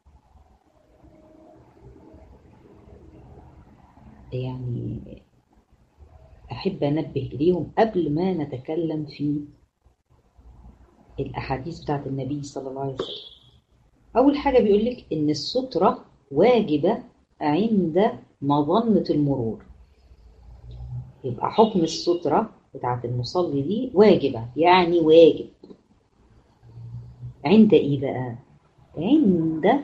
يعني أحب أنبه إليهم قبل ما نتكلم في الأحاديث بتاعت النبي صلى الله عليه وسلم أول حاجة بيقول لك إن السترة واجبة عند مظنة المرور يبقى حكم السترة بتاعت المصلي دي واجبة يعني واجب عند إيه بقى؟ عند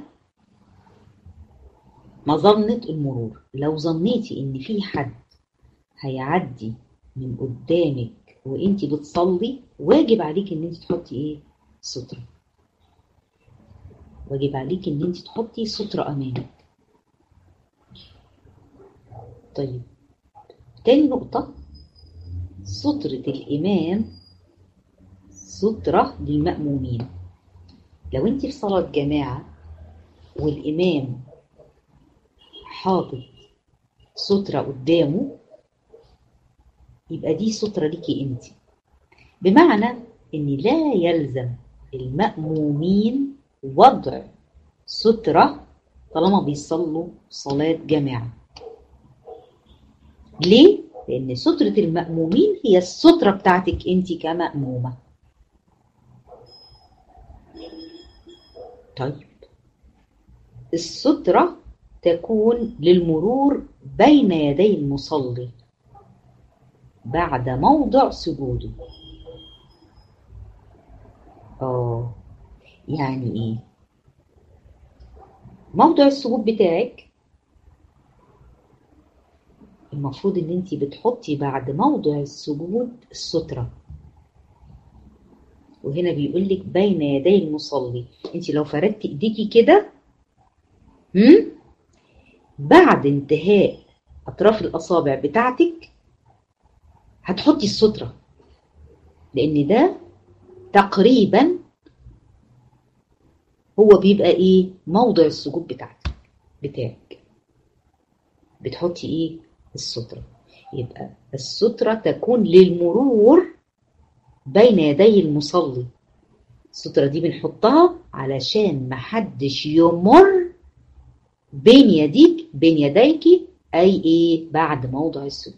مظنة المرور لو ظنيتي إن في حد هيعدي من قدامك وانت بتصلي واجب عليك ان انت تحطي ايه سترة واجب عليك ان انت تحطي سترة امامك طيب تاني نقطة سترة الإمام سترة للمأمومين لو انت في صلاة جماعة والإمام حاطط سترة قدامه يبقى دي سترة ليكي انت بمعنى ان لا يلزم المأمومين وضع سترة طالما بيصلوا صلاة جماعة ليه؟ لأن سترة المأمومين هي السترة بتاعتك أنت كمأمومة طيب السترة تكون للمرور بين يدي المصلي بعد موضع سجوده اه يعني ايه موضع السجود بتاعك المفروض ان انت بتحطي بعد موضع السجود السترة وهنا بيقول لك بين يدي المصلي انت لو فردتي ايديكي كده هم بعد انتهاء اطراف الاصابع بتاعتك هتحطي السترة لان ده تقريبا هو بيبقى ايه موضع السجود بتاعتك بتاعك بتحطي ايه السترة يبقى السترة تكون للمرور بين يدي المصلي السترة دي بنحطها علشان محدش يمر بين يديك بين يديك اي ايه بعد موضع السجود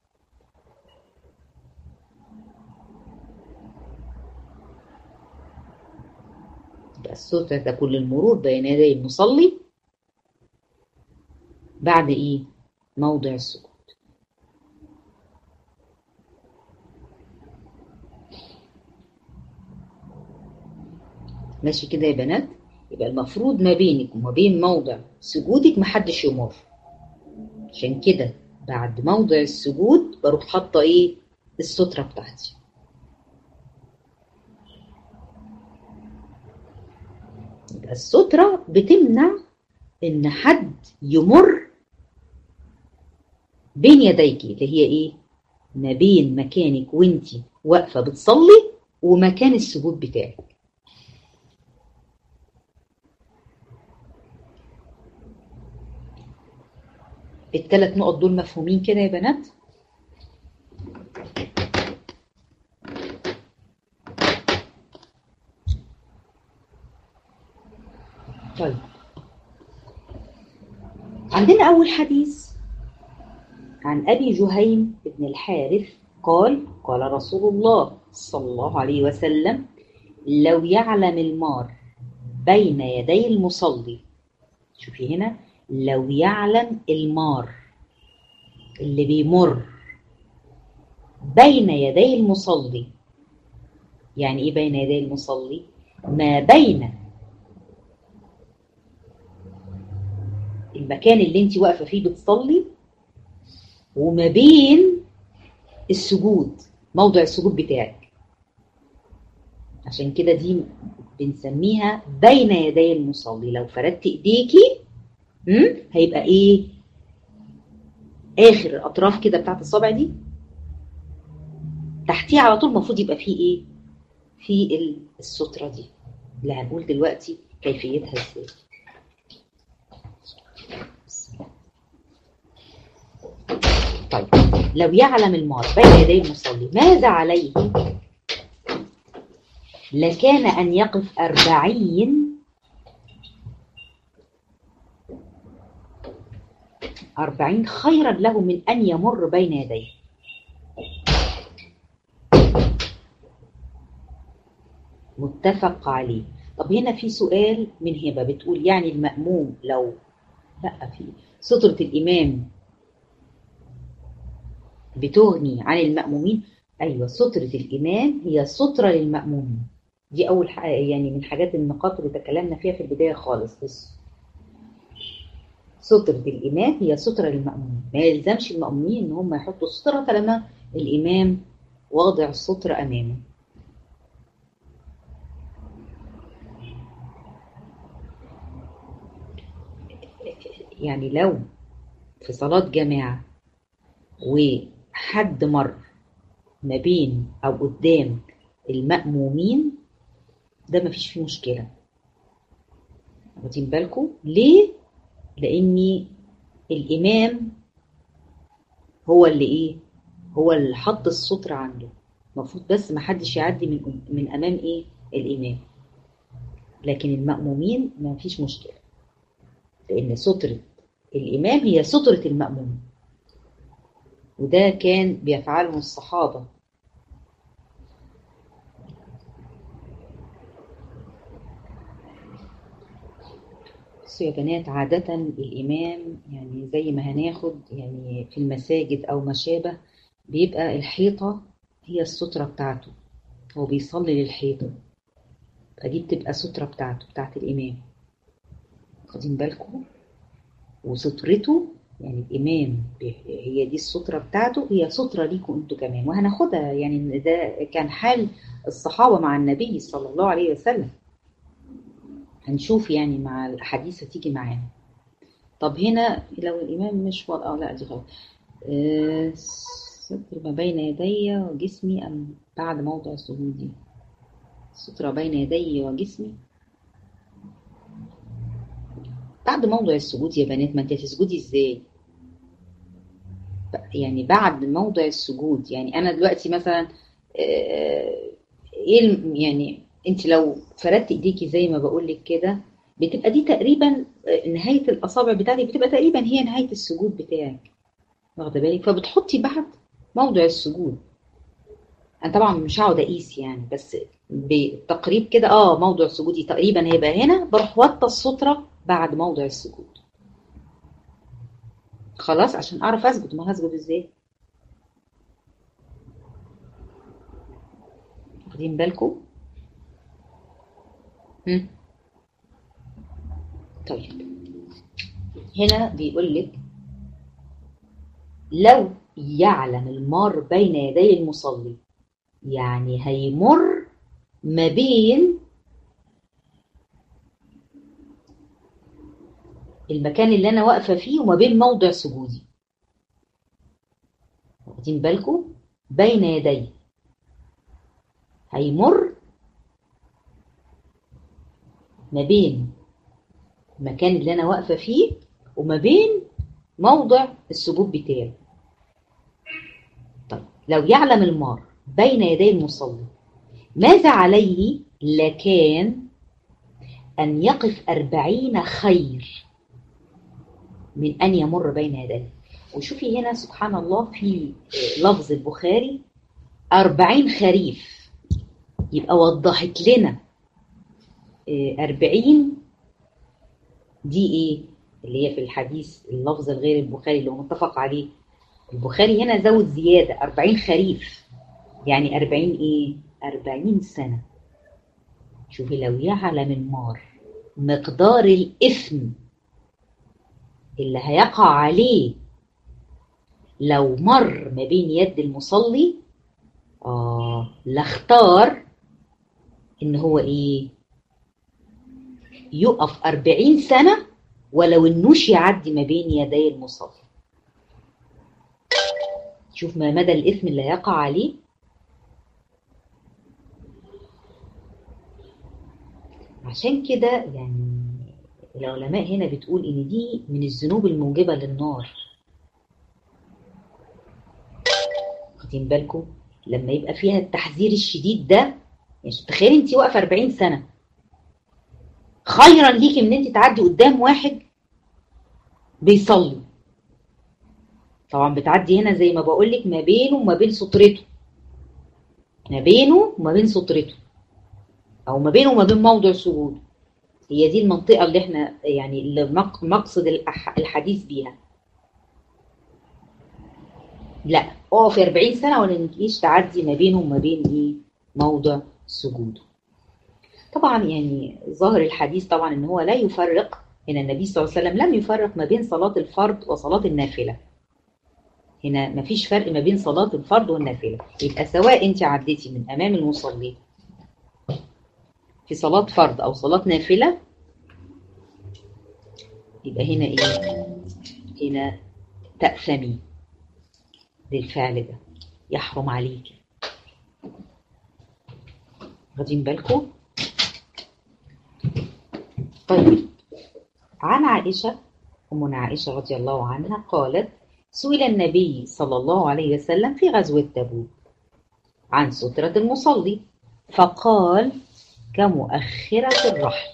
يبقى السترة تكون للمرور بين يدي المصلي بعد ايه موضع السجود ماشي كده يا بنات يبقى المفروض ما بينك وما بين موضع سجودك محدش يمر عشان كده بعد موضع السجود بروح حاطه ايه السترة بتاعتي يبقى السترة بتمنع ان حد يمر بين يديك اللي هي ايه ما بين مكانك وانتي واقفة بتصلي ومكان السجود بتاعك الثلاث نقط دول مفهومين كده يا بنات طيب عندنا أول حديث عن أبي جهيم بن الحارث قال قال رسول الله صلى الله عليه وسلم لو يعلم المار بين يدي المصلي شوفي هنا لو يعلم المار اللي بيمر بين يدي المصلي يعني ايه بين يدي المصلي ما بين المكان اللي انت واقفه فيه بتصلي وما بين السجود موضع السجود بتاعك عشان كده دي بنسميها بين يدي المصلي لو فردت ايديكي هيبقى ايه اخر الاطراف كده بتاعت الصابع دي تحتيها على طول المفروض يبقى فيه ايه في الستره دي اللي هنقول دلوقتي كيفيتها ازاي طيب لو يعلم المار بين يدي المصلي ماذا عليه لكان أن يقف أربعين أربعين خيرا له من أن يمر بين يديه متفق عليه طب هنا في سؤال من هبة بتقول يعني المأموم لو لا في سترة الإمام بتغني عن المأمومين أيوة سترة الإمام هي سترة للمأمومين دي أول حاجة يعني من حاجات النقاط اللي تكلمنا فيها في البداية خالص بس سترة الإمام هي سترة للمأمومين ما يلزمش المأمومين إن هم يحطوا سترة طالما الإمام واضع السترة أمامه يعني لو في صلاة جماعة وحد مر ما بين أو قدام المأمومين ده مفيش فيه مشكلة واخدين بالكم ليه؟ لأن الإمام هو اللي إيه؟ هو اللي حط الستر عنده المفروض بس محدش يعدي من من أمام إيه؟ الإمام لكن المأمومين مفيش مشكلة لأن سترة الإمام هي سترة المأموم وده كان بيفعله الصحابة بصوا يا بنات عادة الإمام يعني زي ما هناخد يعني في المساجد أو ما شابه بيبقى الحيطة هي السترة بتاعته هو بيصلي للحيطة فدي بتبقى سترة بتاعته بتاعت الإمام واخدين بالكم وسترته يعني الإمام هي دي السترة بتاعته هي سترة ليكم أنتوا كمان وهناخدها يعني ده كان حال الصحابة مع النبي صلى الله عليه وسلم هنشوف يعني مع الأحاديث هتيجي معانا طب هنا لو الإمام مش وضع اه لا دي غلط أه ستر ما بين يدي وجسمي أم بعد موضع سجودي سترة بين يدي وجسمي بعد موضع السجود يا بنات ما انت هتسجدي ازاي يعني بعد موضع السجود يعني انا دلوقتي مثلا ايه يعني انت لو فردت ايديكي زي ما بقول لك كده بتبقى دي تقريبا نهايه الاصابع بتاعتك بتبقى تقريبا هي نهايه السجود بتاعك واخده بالك فبتحطي بعد موضع السجود انا طبعا مش هقعد اقيس يعني بس بتقريب كده اه موضع سجودي تقريبا هيبقى هنا بروح واطه الستره بعد موضع السجود خلاص عشان اعرف اسجد ما هسجد ازاي واخدين بالكم طيب هنا بيقول لك لو يعلم المار بين يدي المصلي يعني هيمر ما بين المكان اللي انا واقفه فيه وما بين موضع سجودي واخدين بالكم بين يدي هيمر ما بين المكان اللي انا واقفه فيه وما بين موضع السجود بتاعي طيب لو يعلم المار بين يدي المصلي ماذا عليه لكان أن يقف أربعين خير من أن يمر بين يديه وشوفي هنا سبحان الله في لفظ البخاري أربعين خريف يبقى وضحت لنا أربعين دي إيه اللي هي في الحديث اللفظ الغير البخاري اللي هو متفق عليه البخاري هنا زود زيادة أربعين خريف يعني أربعين إيه أربعين سنة شوفي لو يعلم النار مقدار الإثم اللي هيقع عليه لو مر ما بين يد المصلي آه لاختار إن هو إيه يقف أربعين سنة ولو النوش يعدي ما بين يدي المصلي شوف ما مدى الإثم اللي هيقع عليه عشان كده يعني العلماء هنا بتقول ان دي من الذنوب الموجبة للنار واخدين بالكم لما يبقى فيها التحذير الشديد ده يعني تخيلي انت واقفه 40 سنه خيرا ليكي ان انت تعدي قدام واحد بيصلي طبعا بتعدي هنا زي ما بقول لك ما بينه وما بين سترته ما بينه وما بين سترته او ما بينه وما بين موضع سجوده هي دي المنطقه اللي احنا يعني اللي مقصد الحديث بيها لا اقفي 40 سنه ولا تجيش تعدي ما بينه وما بين ايه موضع سجوده طبعا يعني ظاهر الحديث طبعا ان هو لا يفرق هنا النبي صلى الله عليه وسلم لم يفرق ما بين صلاه الفرض وصلاه النافله هنا ما فيش فرق ما بين صلاه الفرض والنافله يبقى سواء انت عديتي من امام المصلي في صلاه فرض او صلاه نافله يبقى هنا ايه هنا تأثمي للفعل ده يحرم عليك واخدين بالكم طيب عن عائشة أمنا عائشة رضي الله عنها قالت سئل النبي صلى الله عليه وسلم في غزوة تبوك عن سترة المصلي فقال كمؤخرة الرحل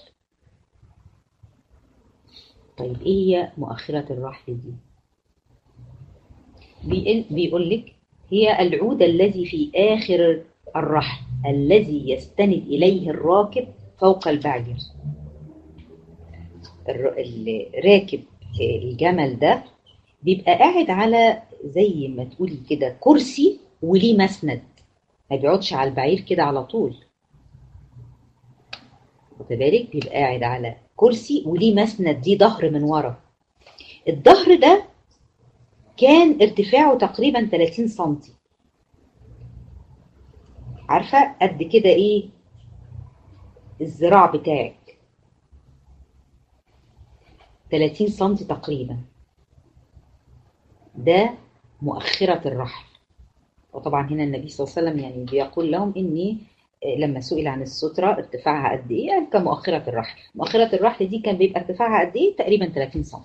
طيب ايه هي مؤخرة الرحل دي بيقول لك هي العود الذي في آخر الرحل الذي يستند إليه الراكب فوق البعير الراكب الجمل ده بيبقى قاعد على زي ما تقولي كده كرسي وليه مسند ما بيقعدش على البعير كده على طول خد بالك بيبقى قاعد على كرسي وليه مسند دي ظهر من ورا الظهر ده كان ارتفاعه تقريبا 30 سم عارفه قد كده ايه الذراع بتاعك 30 سم تقريبا ده مؤخرة الرحل وطبعا هنا النبي صلى الله عليه وسلم يعني بيقول لهم اني لما سئل عن السترة ارتفاعها قد ايه قال كمؤخرة الرحل مؤخرة الرحل دي كان بيبقى ارتفاعها قد ايه تقريبا 30 سم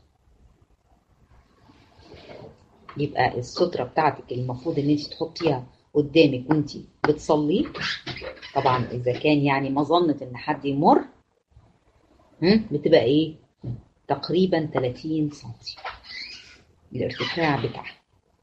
يبقى السترة بتاعتك المفروض ان انت تحطيها قدامك وانت بتصلي طبعا اذا كان يعني مظنة ان حد يمر بتبقى ايه تقريبا 30 سم الارتفاع بتاعها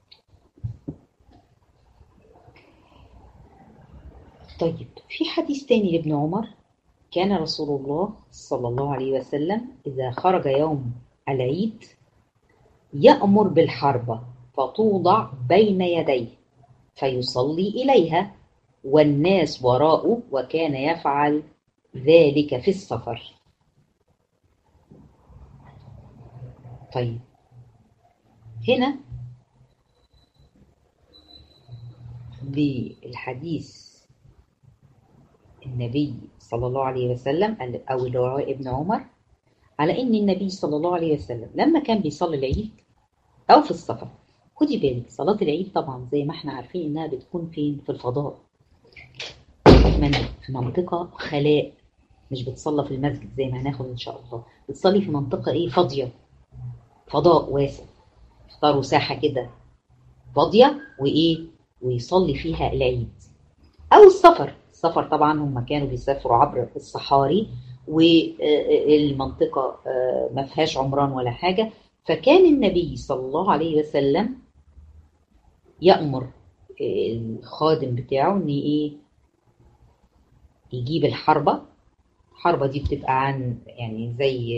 طيب في حديث تاني لابن عمر كان رسول الله صلى الله عليه وسلم إذا خرج يوم العيد يأمر بالحربة فتوضع بين يديه فيصلي إليها والناس وراءه وكان يفعل ذلك في السفر طيب هنا بالحديث النبي صلى الله عليه وسلم أو اللي رواه ابن عمر على إن النبي صلى الله عليه وسلم لما كان بيصلي العيد أو في السفر خدي بالك صلاة العيد طبعا زي ما احنا عارفين إنها بتكون فين في الفضاء في منطقة خلاء مش بتصلى في المسجد زي ما هناخد إن شاء الله بتصلي في منطقة إيه فاضية فضاء واسع اختاروا ساحة كده فاضية وإيه ويصلي فيها العيد أو السفر السفر طبعا هم كانوا بيسافروا عبر الصحاري والمنطقة ما فيهاش عمران ولا حاجة فكان النبي صلى الله عليه وسلم يأمر الخادم بتاعه ان ايه يجيب الحربة الحربة دي بتبقى عن يعني زي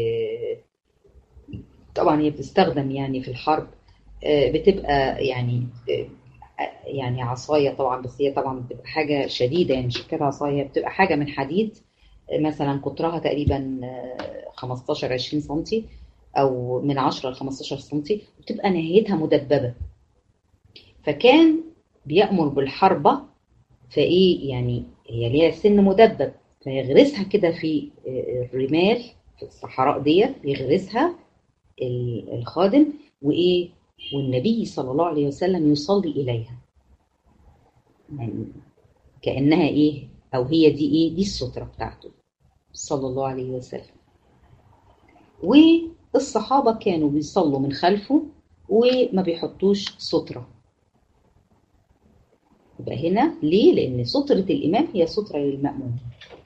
طبعا هي بتستخدم يعني في الحرب بتبقى يعني يعني عصايه طبعا بس هي طبعا بتبقى حاجه شديده يعني مش كده عصايه بتبقى حاجه من حديد مثلا قطرها تقريبا 15 20 سم او من 10 ل 15 سم وتبقى نهايتها مدببه فكان بيأمر بالحربه فايه يعني هي ليها سن مدبب فيغرسها كده في الرمال في الصحراء ديت يغرسها الخادم وايه والنبي صلى الله عليه وسلم يصلي إليها يعني كأنها إيه أو هي دي إيه دي السترة بتاعته صلى الله عليه وسلم والصحابة كانوا بيصلوا من خلفه وما بيحطوش سترة يبقى هنا ليه؟ لأن سترة الإمام هي سترة للمأموم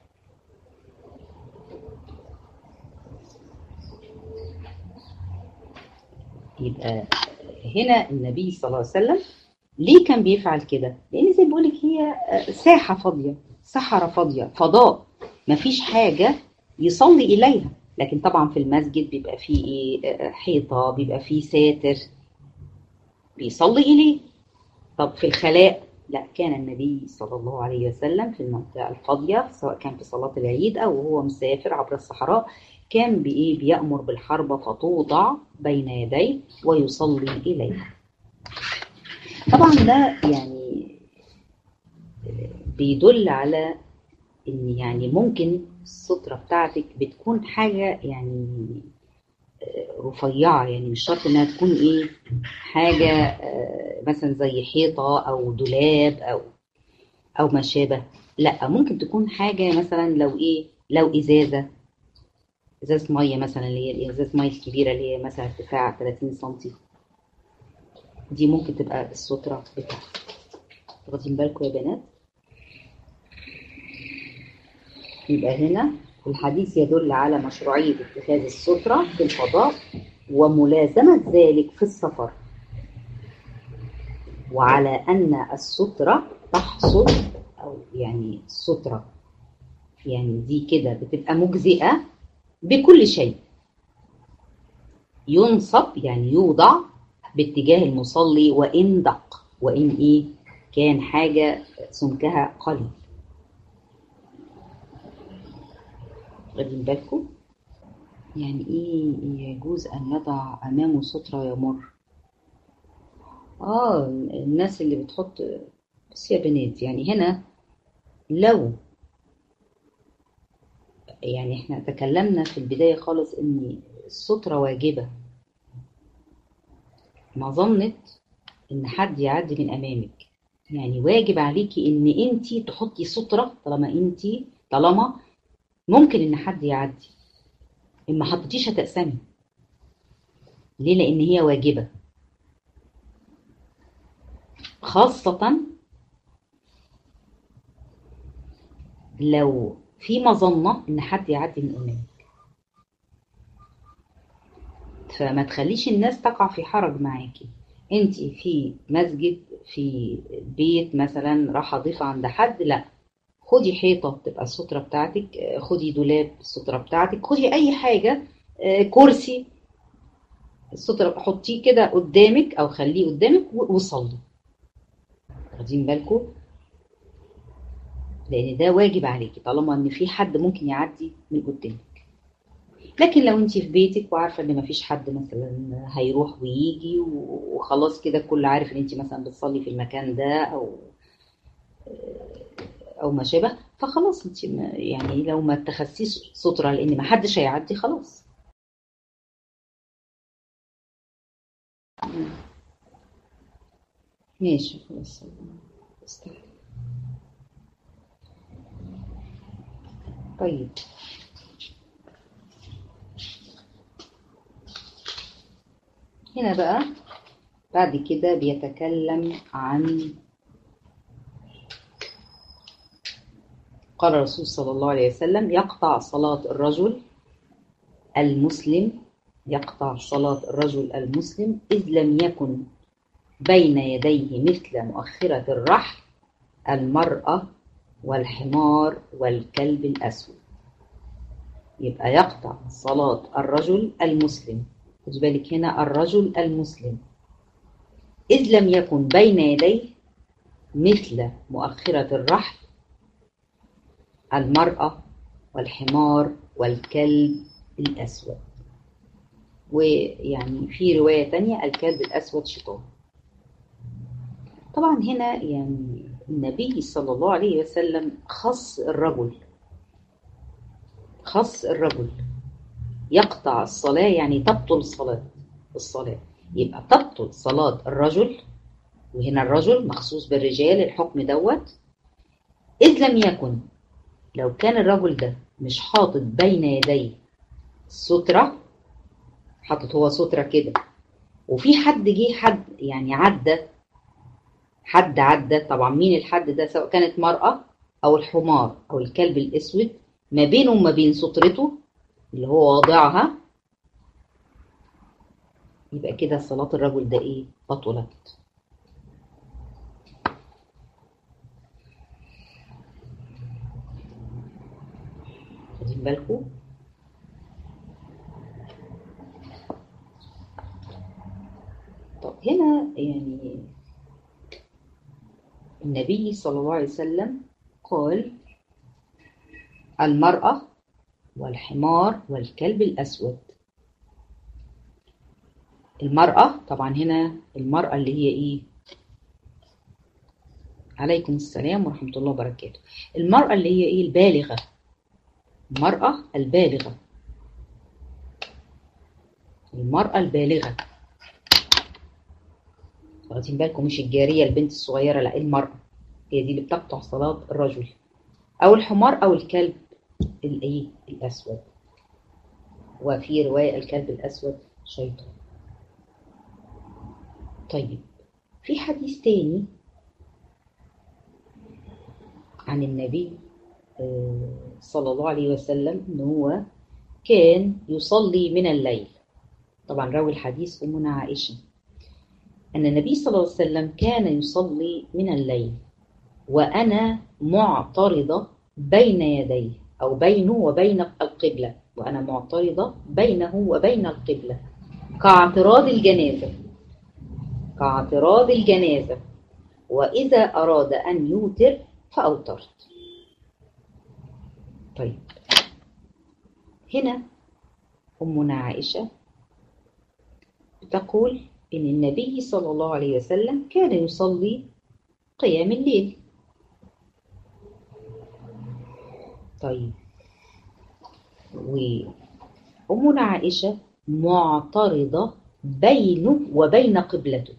يبقى هنا النبي صلى الله عليه وسلم ليه كان بيفعل كده؟ لأن زي بقول لك هي ساحة فاضية، صحراء فاضية، فضاء، مفيش حاجة يصلي إليها، لكن طبعا في المسجد بيبقى فيه إيه حيطة، بيبقى فيه ساتر بيصلي إليه. طب في الخلاء لا كان النبي صلى الله عليه وسلم في المنطقة الفاضية سواء كان في صلاة العيد أو هو مسافر عبر الصحراء كان بإيه بيأمر بالحربة فتوضع بين يديه ويصلي إليها طبعا ده يعني بيدل على ان يعني ممكن السترة بتاعتك بتكون حاجة يعني رفيعة يعني مش شرط انها تكون ايه حاجة مثلا زي حيطة او دولاب او او ما شابه لا ممكن تكون حاجة مثلا لو ايه لو ازازة ازازة مية مثلا اللي هي الازازة مية الكبيرة اللي هي مثلا ارتفاع 30 سنتي دي ممكن تبقى السترة بتاعتك واخدين بالكم يا بنات يبقى هنا الحديث يدل على مشروعية اتخاذ السترة في الفضاء وملازمة ذلك في السفر وعلى أن السترة تحصل أو يعني السترة يعني دي كده بتبقى مجزئة بكل شيء ينصب يعني يوضع باتجاه المصلي وإن دق وإن إيه كان حاجة سمكها قليل واخدين بالكم يعني ايه يجوز ان يضع امامه سترة يمر اه الناس اللي بتحط بس يا بنات يعني هنا لو يعني احنا تكلمنا في البداية خالص ان السترة واجبة ما ظنت ان حد يعدي من امامك يعني واجب عليكي ان انتي تحطي سترة طالما انتي طالما ممكن ان حد يعدي ان ما حطيتيش هتقسمي ليه لان هي واجبة خاصة لو في مظنة ان حد يعدي من امامك فما تخليش الناس تقع في حرج معاكي انت في مسجد في بيت مثلا راح ضيفة عند حد لا خدي حيطة تبقى السترة بتاعتك خدي دولاب السترة بتاعتك خدي أي حاجة كرسي السترة حطيه كده قدامك أو خليه قدامك وصلي واخدين بالكم لأن ده واجب عليكي طالما إن في حد ممكن يعدي من قدامك لكن لو انت في بيتك وعارفه ان مفيش حد مثلا هيروح ويجي وخلاص كده الكل عارف ان انت مثلا بتصلي في المكان ده او او ما شابه فخلاص انت يعني لو ما اتخذتيش ستره لان ما حدش هيعدي خلاص ماشي خلاص استحي. طيب هنا بقى بعد كده بيتكلم عن قال الرسول صلى الله عليه وسلم يقطع صلاة الرجل المسلم يقطع صلاة الرجل المسلم إذ لم يكن بين يديه مثل مؤخرة الرحل المرأة والحمار والكلب الأسود يبقى يقطع صلاة الرجل المسلم خد بالك هنا الرجل المسلم إذ لم يكن بين يديه مثل مؤخرة الرحل المرأة والحمار والكلب الأسود ويعني في رواية تانية الكلب الأسود شيطان طبعا هنا يعني النبي صلى الله عليه وسلم خص الرجل خص الرجل يقطع الصلاة يعني تبطل الصلاة الصلاة يبقى تبطل صلاة الرجل وهنا الرجل مخصوص بالرجال الحكم دوت إذ لم يكن لو كان الرجل ده مش حاطط بين يديه سترة حاطط هو سترة كده وفي حد جه حد يعني عدى حد عدى طبعا مين الحد ده سواء كانت مرأة أو الحمار أو الكلب الأسود ما بينه وما بين سترته اللي هو واضعها يبقى كده صلاة الرجل ده ايه بطلت واخدين بالكم طب هنا يعني النبي صلى الله عليه وسلم قال المرأة والحمار والكلب الأسود المرأة طبعا هنا المرأة اللي هي إيه عليكم السلام ورحمة الله وبركاته المرأة اللي هي إيه البالغة المرأة البالغة المرأة البالغة واخدين بالكم مش الجارية البنت الصغيرة لا المرأة هي دي اللي بتقطع صلاة الرجل أو الحمار أو الكلب الايه الاسود وفي روايه الكلب الاسود شيطان طيب في حديث تاني عن النبي صلى الله عليه وسلم ان هو كان يصلي من الليل طبعا راوي الحديث امنا عائشه أن النبي صلى الله عليه وسلم كان يصلي من الليل وأنا معترضة بين يديه أو بينه وبين القبلة وأنا معترضة بينه وبين القبلة كاعتراض الجنازة كاعتراض الجنازة وإذا أراد أن يوتر فأوترت طيب هنا أمنا عائشة تقول إن النبي صلى الله عليه وسلم كان يصلي قيام الليل طيب وأمنا عائشة معترضة بينه وبين قبلته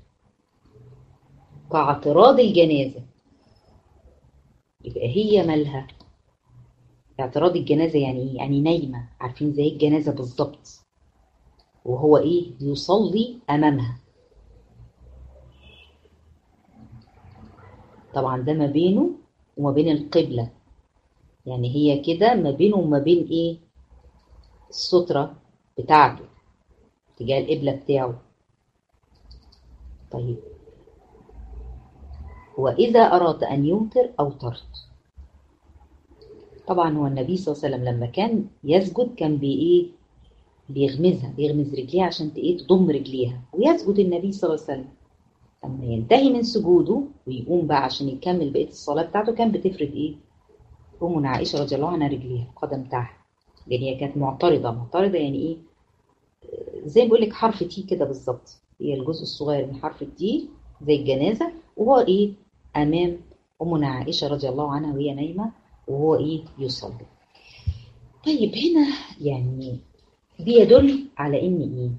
كاعتراض الجنازة يبقى هي مالها اعتراض الجنازة يعني ايه؟ يعني نايمة عارفين زي الجنازة بالظبط وهو ايه يصلي امامها طبعا ده ما بينه وما بين القبلة يعني هي كده ما بينه وما بين ايه السترة بتاعته اتجاه القبلة بتاعه طيب وإذا أراد أن يوتر أوترت طبعا هو النبي صلى الله عليه وسلم لما كان يسجد كان بإيه بيغمزها بيغمز رجليها عشان ايه تضم رجليها ويسجد النبي صلى الله عليه وسلم لما ينتهي من سجوده ويقوم بقى عشان يكمل بقيه الصلاه بتاعته كان بتفرد ايه امنا عائشه رضي الله عنها رجليها القدم بتاعها لان هي كانت معترضه معترضه يعني ايه زي ما بقول لك حرف تي كده بالظبط هي الجزء الصغير من حرف التي زي الجنازه وهو ايه امام امنا عائشه رضي الله عنها وهي نايمه وهو ايه يصلي طيب هنا يعني بيدل على ان ايه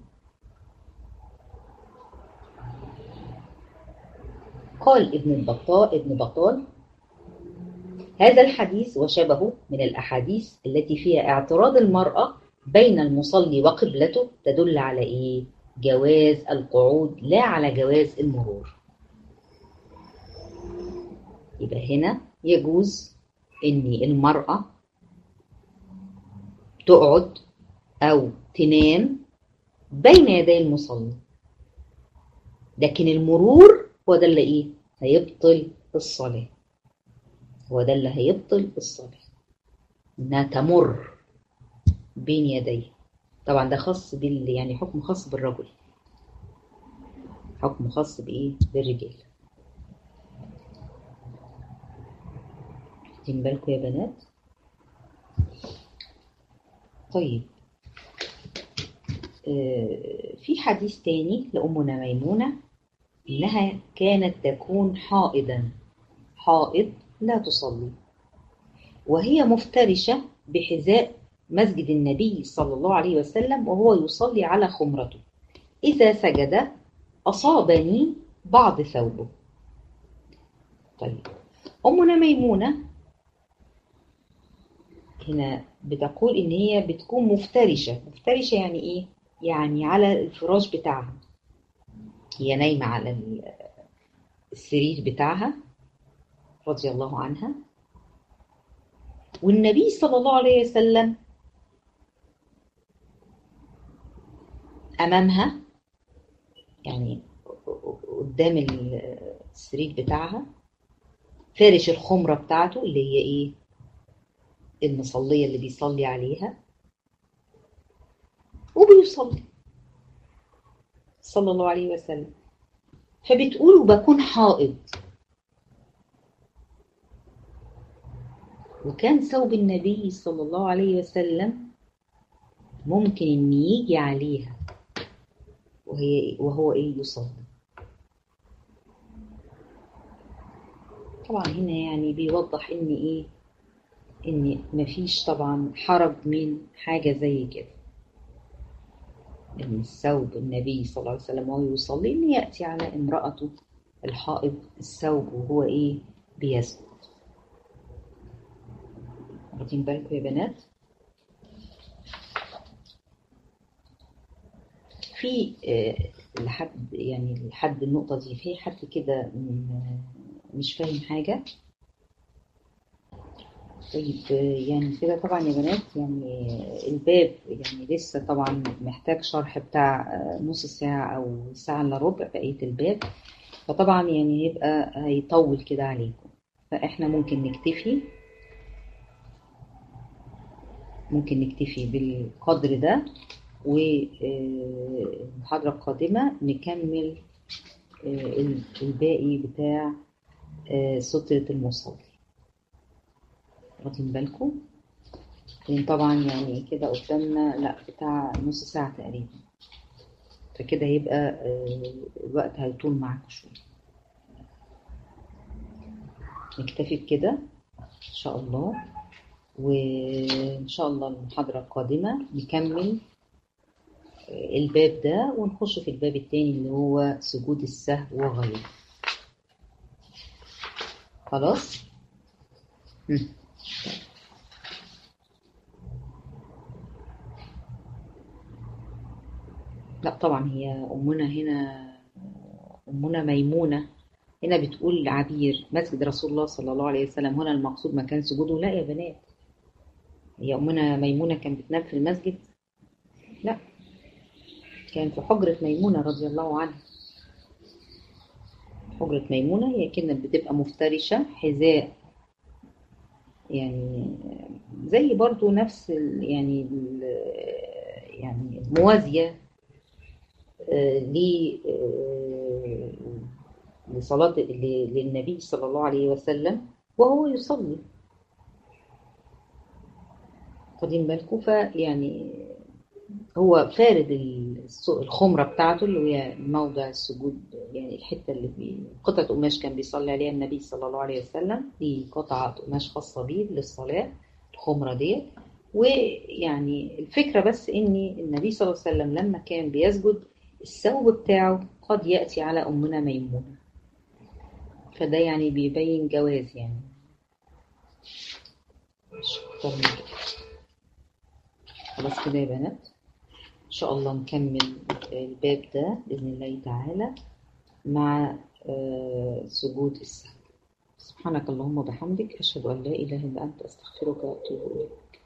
قال ابن البطال ابن بطال هذا الحديث وشبهه من الاحاديث التي فيها اعتراض المراه بين المصلي وقبلته تدل على ايه جواز القعود لا على جواز المرور يبقى هنا يجوز ان المراه تقعد أو تنام بين يدي المصلي لكن المرور هو ده اللي إيه؟ هيبطل الصلاة هو ده اللي هيبطل الصلاة إنها تمر بين يديه طبعا ده خاص بال يعني حكم خاص بالرجل حكم خاص بإيه؟ بالرجال واخدين بالكم يا بنات طيب في حديث تاني لأمنا ميمونة إنها كانت تكون حائضا حائض لا تصلي وهي مفترشة بحذاء مسجد النبي صلى الله عليه وسلم وهو يصلي على خمرته إذا سجد أصابني بعض ثوبه طيب أمنا ميمونة هنا بتقول إن هي بتكون مفترشة مفترشة يعني إيه؟ يعني على الفراش بتاعها هي نايمة على السرير بتاعها رضي الله عنها والنبي صلى الله عليه وسلم أمامها يعني قدام السرير بتاعها فارش الخمرة بتاعته اللي هي إيه المصلية اللي بيصلي عليها وبيصلي صلى الله عليه وسلم فبتقول وبكون حائض وكان ثوب النبي صلى الله عليه وسلم ممكن ان يجي عليها وهي وهو ايه يصلي طبعا هنا يعني بيوضح ان ايه ان مفيش طبعا حرج من حاجة زي كده ان الثوب النبي صلى الله عليه وسلم وهو يصلي ان يأتي على امرأته الحائض الثوب وهو ايه بيسجد واخدين بالكم يا بنات في آه لحد يعني لحد النقطة دي في حد كده مش فاهم حاجة طيب يعني كده طبعا يا بنات يعني الباب يعني لسه طبعا محتاج شرح بتاع نص ساعة أو ساعة إلا ربع بقية الباب فطبعا يعني يبقى هيطول كده عليكم فإحنا ممكن نكتفي ممكن نكتفي بالقدر ده والمحاضرة القادمة نكمل الباقي بتاع سترة المصلي واخدين بالكم لان طبعا يعني كده قدامنا لا بتاع نص ساعة تقريبا فكده يبقى الوقت هيطول معاكم شوية نكتفي بكده ان شاء الله وان شاء الله المحاضرة القادمة نكمل الباب ده ونخش في الباب التاني اللي هو سجود السهو وغيره خلاص لا طبعا هي أمنا هنا أمنا ميمونة هنا بتقول عبير مسجد رسول الله صلى الله عليه وسلم هنا المقصود مكان سجوده لا يا بنات هي أمنا ميمونة كانت بتنام في المسجد لا كان في حجرة ميمونة رضي الله عنها حجرة ميمونة هي كانت بتبقى مفترشة حذاء يعني زي برضو نفس ال يعني ال يعني الموازية لصلاة للنبي صلى الله عليه وسلم وهو يصلي واخدين بالكم فيعني هو فارد الخمرة بتاعته اللي هي موضع السجود يعني الحتة اللي في قطعة قماش كان بيصلي عليها النبي صلى الله عليه وسلم دي قطعة قماش خاصة بيه للصلاة الخمرة ديت ويعني الفكرة بس ان النبي صلى الله عليه وسلم لما كان بيسجد الثوب بتاعه قد يأتي على أمنا ميمونة فده يعني بيبين جواز يعني شكرا خلاص كده يا بنات إن شاء الله نكمل الباب ده بإذن الله تعالى مع سجود السهو سبحانك اللهم وبحمدك أشهد أن لا إله إلا أنت أستغفرك وأتوب إليك